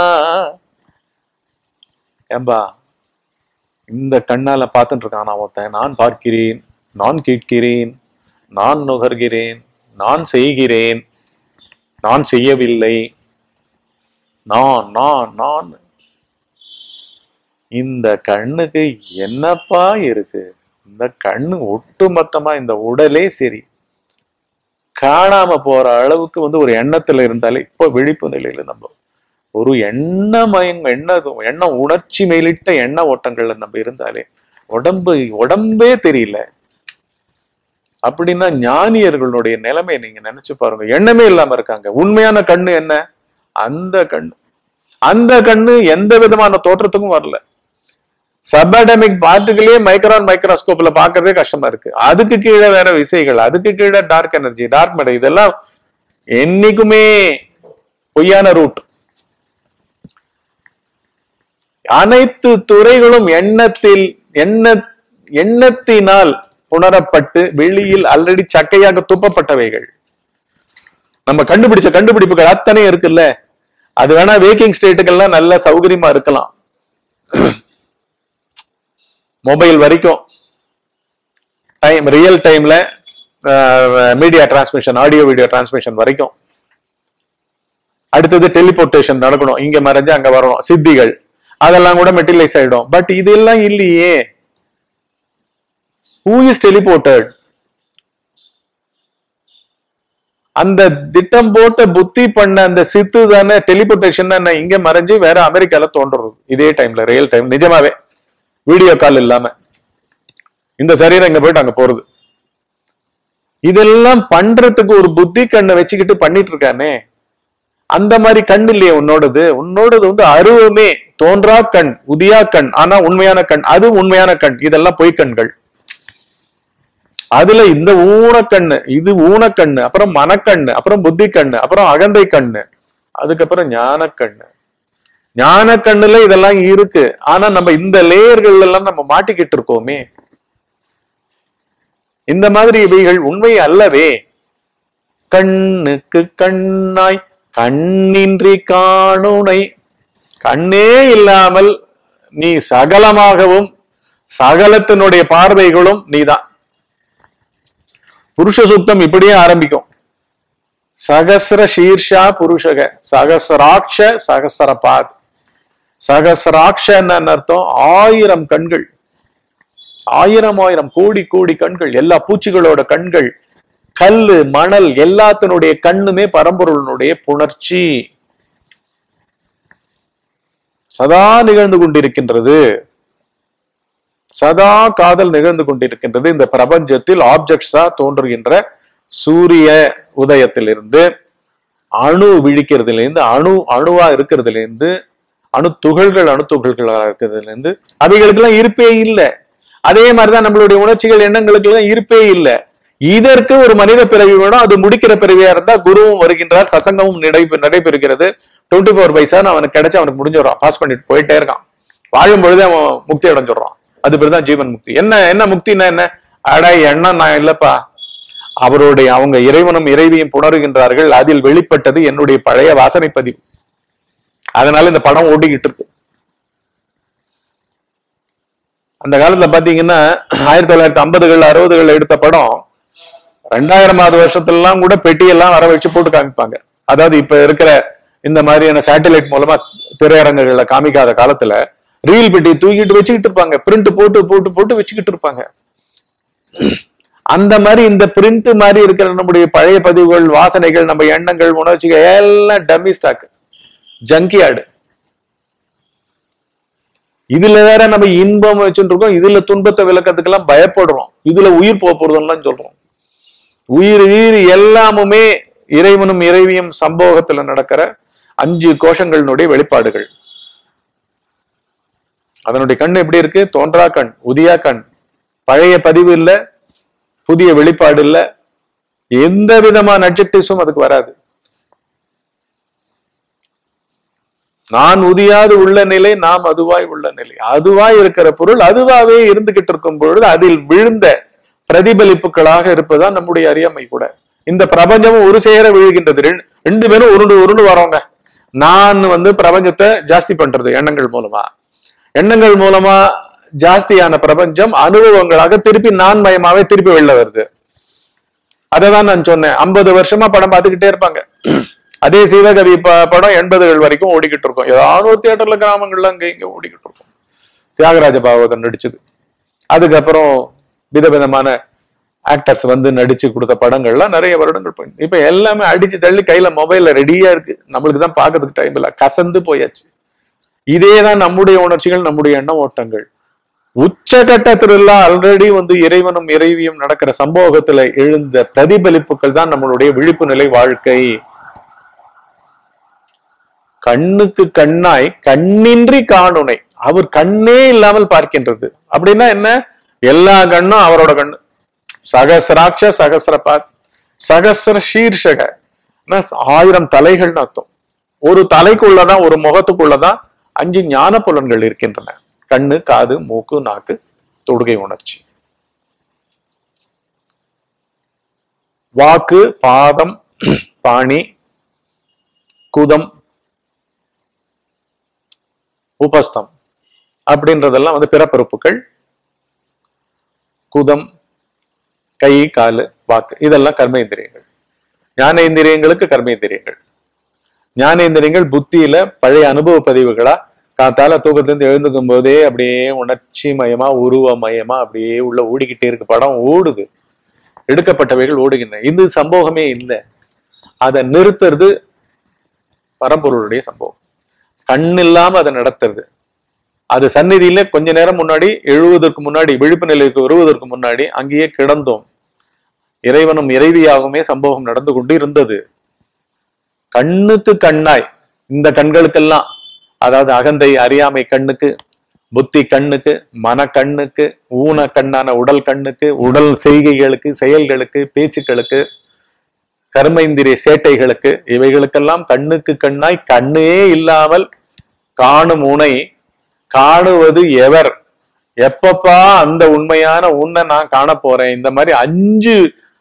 ஏம்பா இந்த கண்ணால பார்த்துட்டு இருக்கான் ஒருத்தன் நான் பார்க்கிறேன் நான் கேட்கிறேன் நான் நுகர்கிறேன் நான் செய்கிறேன் நான் செய்யவில்லை நான் நான் நான் இந்த கண்ணுக்கு என்னப்பா இருக்கு இந்த கண்ணு ஒட்டுமொத்தமா இந்த உடலே சரி காணாம போற அளவுக்கு வந்து ஒரு எண்ணத்துல இருந்தாலே இப்போ விழிப்பு நிலையில நம்ம ஒரு எண்ண மயங்க எண்ண எண்ண உணர்ச்சி மேலிட்ட எண்ண ஓட்டங்கள்ல நம்ம இருந்தாலே உடம்பு உடம்பே தெரியல அப்படின்னா ஞானியர்களுடைய நிலைமை நீங்க நினைச்சு பாருங்க எண்ணமே இல்லாம இருக்காங்க உண்மையான கண்ணு என்ன அந்த கண்ணு அந்த கண்ணு எந்த விதமான தோற்றத்துக்கும் வரல சபடமிக் பார்ட்டிகளே மைக்ரான் மைக்ரோஸ்கோப்ல பாக்குறதே கஷ்டமா இருக்கு அதுக்கு கீழே வேற விசைகள் அதுக்கு கீழே டார்க் எனர்ஜி டார்க் மேடர் இதெல்லாம் என்னைக்குமே பொய்யான ரூட் அனைத்து துறைகளும் எண்ணத்தில் எண்ண எண்ணத்தினால் உணரப்பட்டு வெளியில் ஆல்ரெடி சக்கையாக துப்பப்பட்டவைகள் நம்ம கண்டுபிடிச்ச கண்டுபிடிப்புகள் அத்தனை இருக்குல்ல அது வேணா வேக்கிங் ஸ்டேட்டுக்கெல்லாம் நல்ல சௌகரியமா இருக்கலாம் மொபைல் வரைக்கும் டைம் ரியல் டைம்ல media transmission audio video transmission வரைக்கும் அடுத்தது டெலிபோர்டேஷன் நடக்கணும் இங்க மறைஞ்சு அங்க வரணும் சித்திகள் அதெல்லாம் கூட மெட்டீரியலைஸ் ஆயிடும் பட் இதெல்லாம் இல்லையே ஹூ இஸ் டெலிபோர்ட்டட் அந்த திட்டம் போட்டு புத்தி பண்ண அந்த சித்து தானே டெலிபோர்டேஷன் தானே இங்க மறைஞ்சு வேற அமெரிக்கால தோன்றுறது இதே டைம்ல ரியல் டைம் நிஜமாவே வீடியோ கால் இல்லாம இந்த சரீரம் இங்க போயிட்டு அங்க போறது இதெல்லாம் பண்றதுக்கு ஒரு புத்தி கண்ணை வச்சுக்கிட்டு பண்ணிட்டு இருக்கானே அந்த மாதிரி கண் இல்லையே உன்னோடது உன்னோடது வந்து அருவமே தோன்றா கண் உதியா கண் ஆனா உண்மையான கண் அது உண்மையான கண் இதெல்லாம் பொய்க்கண்கள் அதுல இந்த ஊனக்கண்ணு இது ஊனக்கண்ணு அப்புறம் மனக்கண்ணு அப்புறம் புத்தி கண்ணு அப்புறம் அகந்தை கண்ணு அதுக்கப்புறம் ஞானக்கண்ணு ஞான கண்ணுல இதெல்லாம் இருக்கு ஆனா நம்ம இந்த லேயர்கள் எல்லாம் நம்ம மாட்டிக்கிட்டு இருக்கோமே இந்த மாதிரி இவைகள் உண்மை அல்லவே கண்ணுக்கு கண்ணாய் கண்ணின்றி காணுனை கண்ணே இல்லாமல் நீ சகலமாகவும் சகலத்தினுடைய பார்வைகளும் நீதான் புருஷ சுத்தம் இப்படியே ஆரம்பிக்கும் சகசிர சீர்ஷா புருஷக சகசராட்ச சகசரபாத் சகசராட்ச என்ன அர்த்தம் ஆயிரம் கண்கள் ஆயிரம் ஆயிரம் கோடி கோடி கண்கள் எல்லா பூச்சிகளோட கண்கள் கல்லு மணல் எல்லாத்தினுடைய கண்ணுமே பரம்பொருளினுடைய புணர்ச்சி சதா நிகழ்ந்து கொண்டிருக்கின்றது சதா காதல் நிகழ்ந்து கொண்டிருக்கின்றது இந்த பிரபஞ்சத்தில் ஆப்ஜெக்ட்ஸா தோன்றுகின்ற சூரிய உதயத்திலிருந்து அணு விழிக்கிறதுலேருந்து அணு அணுவா இருக்கிறதுலேருந்து அணு துகள்கள் அணு துகள்களா இருக்கிறதுலேருந்து அவைகளுக்கெல்லாம் இருப்பே இல்லை அதே மாதிரிதான் நம்மளுடைய உணர்ச்சிகள் எண்ணங்களுக்கு எல்லாம் இருப்பே இல்லை இதற்கு ஒரு மனித பிறவி வேணும் அது முடிக்கிற பிறவியா இருந்தா குருவும் வருகின்றார் சசங்கமும் நடை நடைபெறுகிறது டுவெண்ட்டி ஃபோர் பை செவன் அவனுக்கு கிடைச்சு அவனுக்கு முடிஞ்சிடறான் பாஸ் பண்ணிட்டு போயிட்டே இருக்கான் வாழும் பொழுதே அவன் முக்தி அடைஞ்சிடறான் அது பேர் ஜீவன் முக்தி என்ன என்ன முக்தின்னா என்ன அட எண்ணம் நான் இல்லப்பா அவருடைய அவங்க இறைவனும் இறைவியும் புணருகின்றார்கள் அதில் வெளிப்பட்டது என்னுடைய பழைய வாசனை பதிவு அதனால இந்த படம் ஓடிக்கிட்டு இருக்கு அந்த காலத்துல பாத்தீங்கன்னா ஆயிரத்தி தொள்ளாயிரத்தி ஐம்பதுகள் அறுபதுகள் எடுத்த படம் ரெண்டாயிரமாவது வருஷத்துல எல்லாம் கூட பெட்டியெல்லாம் வர வச்சு போட்டு காமிப்பாங்க அதாவது இப்ப இருக்கிற இந்த மாதிரியான சேட்டலைட் மூலமா திரையரங்குகள்ல காமிக்காத காலத்துல ரீல் பெட்டி தூக்கிட்டு வச்சுக்கிட்டு இருப்பாங்க பிரிண்ட் போட்டு போட்டு போட்டு வச்சுக்கிட்டு இருப்பாங்க அந்த மாதிரி இந்த பிரிண்ட் மாதிரி இருக்கிற நம்முடைய பழைய பதிவுகள் வாசனைகள் நம்ம எண்ணங்கள் உணர்ச்சிகள் எல்லாம் டம்மி ஸ்டாக் ஜங்கியாடு இதுல வேற நம்ம இன்பம் வச்சுட்டு இருக்கோம் இதுல துன்பத்தை விளக்கத்துக்கெல்லாம் பயப்படுறோம் இதுல உயிர் போக போறதுன்னு சொல்றோம் உயிர் உயிர் எல்லாமுமே இறைவனும் இறைவியும் சம்போகத்துல நடக்கிற அஞ்சு கோஷங்களினுடைய வெளிப்பாடுகள் அதனுடைய கண் எப்படி இருக்கு தோன்றா கண் உதியா கண் பழைய பதிவு இல்ல புதிய வெளிப்பாடு இல்ல எந்த விதமான அட்ஜெக்டிவ்ஸும் அதுக்கு வராது நான் உதியாது உள்ள நிலை நாம் அதுவாய் உள்ள நிலை அதுவாய் இருக்கிற பொருள் அதுவாவே இருந்துகிட்டு இருக்கும் பொழுது அதில் விழுந்த பிரதிபலிப்புகளாக இருப்பதுதான் நம்முடைய அறியாமை கூட இந்த பிரபஞ்சமும் ஒரு சேர விழுகின்றது ரெண்டு- ரெண்டு பேரும் உருண்டு உருண்டு வரோங்க நான் வந்து பிரபஞ்சத்தை ஜாஸ்தி பண்றது எண்ணங்கள் மூலமா எண்ணங்கள் மூலமா ஜாஸ்தியான பிரபஞ்சம் அனுபவங்களாக திருப்பி நான் மயமாவே திருப்பி வெளில வருது அததான் நான் சொன்னேன் ஐம்பது வருஷமா படம் பார்த்துக்கிட்டே இருப்பாங்க அதே சிவகவி ப- படம் எண்பதுகள் வரைக்கும் ஓடிக்கிட்டு இருக்கும் ஏதாவது ஒரு தியேட்டர்ல கிராமங்கள்ல அங்க இங்க ஓடிக்கிட்டு இருக்கும் தியாகராஜ பாகவதன் நடிச்சது அதுக்கப்புறம் விதவிதமான ஆக்டர்ஸ் வந்து நடிச்சு கொடுத்த படங்கள்லாம் நிறைய வருடங்கள் போய் இப்ப எல்லாமே அடிச்சு தள்ளி கையில மொபைல்ல ரெடியா இருக்கு நம்மளுக்கு தான் பார்க்கறதுக்கு டைம் இல்ல கசந்து போயாச்சு இதேதான் நம்முடைய உணர்ச்சிகள் நம்முடைய எண்ண ஓட்டங்கள் உச்சகட்டத்துல ஆல்ரெடி வந்து இறைவனும் இறைவியும் நடக்கிற சம்பவத்துல எழுந்த பிரதிபலிப்புகள் தான் நம்மளுடைய விழிப்பு நிலை வாழ்க்கை கண்ணுக்கு கண்ணாய் கண்ணின்றி காணுனை அவர் கண்ணே இல்லாமல் பார்க்கின்றது அப்படின்னா என்ன எல்லா கண்ணும் அவரோட கண்ணு சகசிராட்ச சகசிரபாத் சகசிர சீர்ஷக ஆயிரம் தலைகள்னு அர்த்தம் ஒரு தலைக்குள்ளதான் ஒரு முகத்துக்குள்ளதான் அஞ்சு ஞான புலன்கள் இருக்கின்றன கண்ணு காது மூக்கு நாக்கு தொடுகை உணர்ச்சி வாக்கு பாதம் பாணி குதம் உபஸ்தம் அப்படின்றதெல்லாம் வந்து பிறப்பறுப்புகள் குதம் கை காலு வாக்கு இதெல்லாம் கர்மேந்திரியங்கள் ஞானேந்திரியங்களுக்கு கர்மேந்திரியங்கள் ஞானேந்திரியங்கள் புத்தியில பழைய அனுபவ பதிவுகளா காத்தால தூக்கத்திலிருந்து எழுந்துக்கும் போதே அப்படியே உணர்ச்சி மயமா உருவ மயமா அப்படியே உள்ள ஓடிக்கிட்டே இருக்கு படம் ஓடுது எடுக்கப்பட்டவைகள் ஓடுகின்றன இது சம்பவமே இல்லை அதை நிறுத்துறது பரம்பொருளுடைய சம்பவம் கண் இல்லாம அதை நடத்துறது அது சந்நிதியில கொஞ்ச நேரம் முன்னாடி எழுவதற்கு முன்னாடி விழிப்பு நிலைக்கு வருவதற்கு முன்னாடி அங்கேயே கிடந்தோம் இறைவனும் இறைவியாகவுமே சம்பவம் நடந்து கொண்டு இருந்தது கண்ணுக்கு கண்ணாய் இந்த கண்களுக்கெல்லாம் அதாவது அகந்தை அறியாமை கண்ணுக்கு புத்தி கண்ணுக்கு மன கண்ணுக்கு ஊன கண்ணான உடல் கண்ணுக்கு உடல் செய்கைகளுக்கு செயல்களுக்கு பேச்சுக்களுக்கு கர்ம இந்திரிய சேட்டைகளுக்கு இவைகளுக்கெல்லாம் கண்ணுக்கு கண்ணாய் கண்ணே இல்லாமல் காணும் உனை காணுவது எவர் எப்பப்பா அந்த உண்மையான உன்னை நான் காண போறேன் இந்த மாதிரி அஞ்சு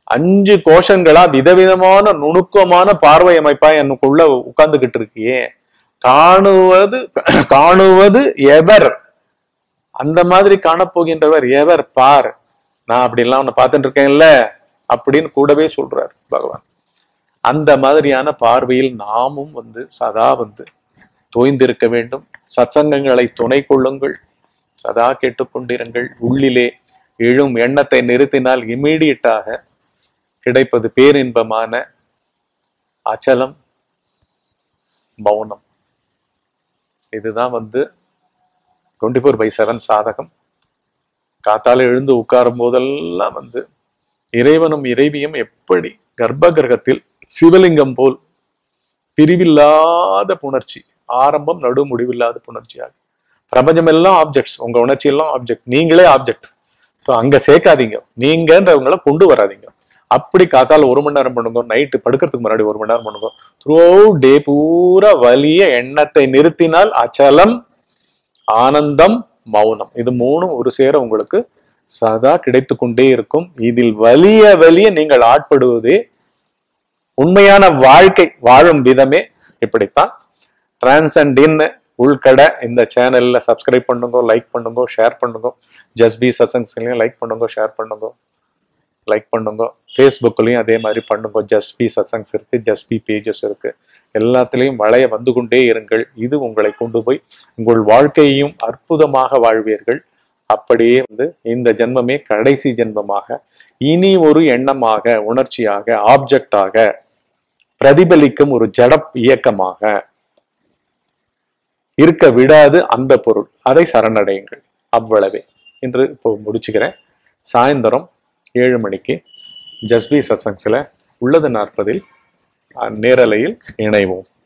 அஞ்சு கோஷங்களா விதவிதமான நுணுக்கமான பார்வை அமைப்பா எனக்குள்ள உட்கார்ந்துகிட்டு இருக்கியே காணுவது காணுவது எவர் அந்த மாதிரி காணப்போகின்றவர் எவர் பார் நான் அப்படிலாம் உன்னை பார்த்துட்டு இருக்கேன்ல அப்படின்னு கூடவே சொல்றார் பகவான் அந்த மாதிரியான பார்வையில் நாமும் வந்து சதா வந்து தோய்ந்திருக்க வேண்டும் சத்சங்கங்களை துணை கொள்ளுங்கள் சதா கேட்டுக்கொண்டிருங்கள் உள்ளிலே எழும் எண்ணத்தை நிறுத்தினால் இம்மீடியட்டாக கிடைப்பது பேரின்பமான அச்சலம் மௌனம் இதுதான் வந்து டுவெண்ட்டி ஃபோர் பை செவன் சாதகம் காத்தால எழுந்து உட்காரும் போதெல்லாம் வந்து இறைவனும் இறைவியும் எப்படி கர்ப்ப கிரகத்தில் சிவலிங்கம் போல் பிரிவில்லாத புணர்ச்சி ஆரம்பம் நடு முடிவில்லாத புணர்ச்சியாக பிரபஞ்சம் எல்லாம் ஆப்ஜெக்ட்ஸ் உங்க உணர்ச்சி எல்லாம் ஆப்ஜெக்ட் நீங்களே ஆப்ஜெக்ட் ஸோ அங்க சேர்க்காதீங்க நீங்கன்றவங்கள கொண்டு வராதீங்க அப்படி காத்தால ஒரு மணி நேரம் பண்ணுங்க நைட்டு படுக்கிறதுக்கு முன்னாடி ஒரு மணி நேரம் பண்ணுங்க த்ரூ டே பூரா வலிய எண்ணத்தை நிறுத்தினால் அச்சலம் ஆனந்தம் மௌனம் இது மூணும் ஒரு சேர உங்களுக்கு சதா கிடைத்து கொண்டே இருக்கும் இதில் வலிய வலிய நீங்கள் ஆட்படுவதே உண்மையான வாழ்க்கை வாழும் விதமே இப்படித்தான் டிரான்சண்டின் உள்கடை இந்த சேனல்ல சப்ஸ்கிரைப் பண்ணுங்க லைக் பண்ணுங்க ஷேர் பண்ணுங்க ஜஸ்பி சசங்ஸ்லையும் லைக் பண்ணுங்க ஷேர் பண்ணுங்க லைக் பண்ணுங்க ஃபேஸ்புக்லையும் அதே மாதிரி பண்ணுங்க ஜஸ்பி சசங்ஸ் இருக்கு ஜஸ்பி பேஜஸ் இருக்கு எல்லாத்துலேயும் வளைய வந்து கொண்டே இருங்கள் இது உங்களை கொண்டு போய் உங்கள் வாழ்க்கையையும் அற்புதமாக வாழ்வீர்கள் அப்படியே வந்து இந்த ஜென்மமே கடைசி ஜென்மமாக இனி ஒரு எண்ணமாக உணர்ச்சியாக ஆப்ஜெக்டாக பிரதிபலிக்கும் ஒரு ஜடப் இயக்கமாக இருக்க விடாது அந்த பொருள் அதை சரணடையுங்கள் அவ்வளவே என்று இப்போ முடிச்சுக்கிறேன் சாயந்தரம் ஏழு மணிக்கு ஜஸ்பி சசங்ஸில் உள்ளது நாற்பதில் நேரலையில் இணைவோம்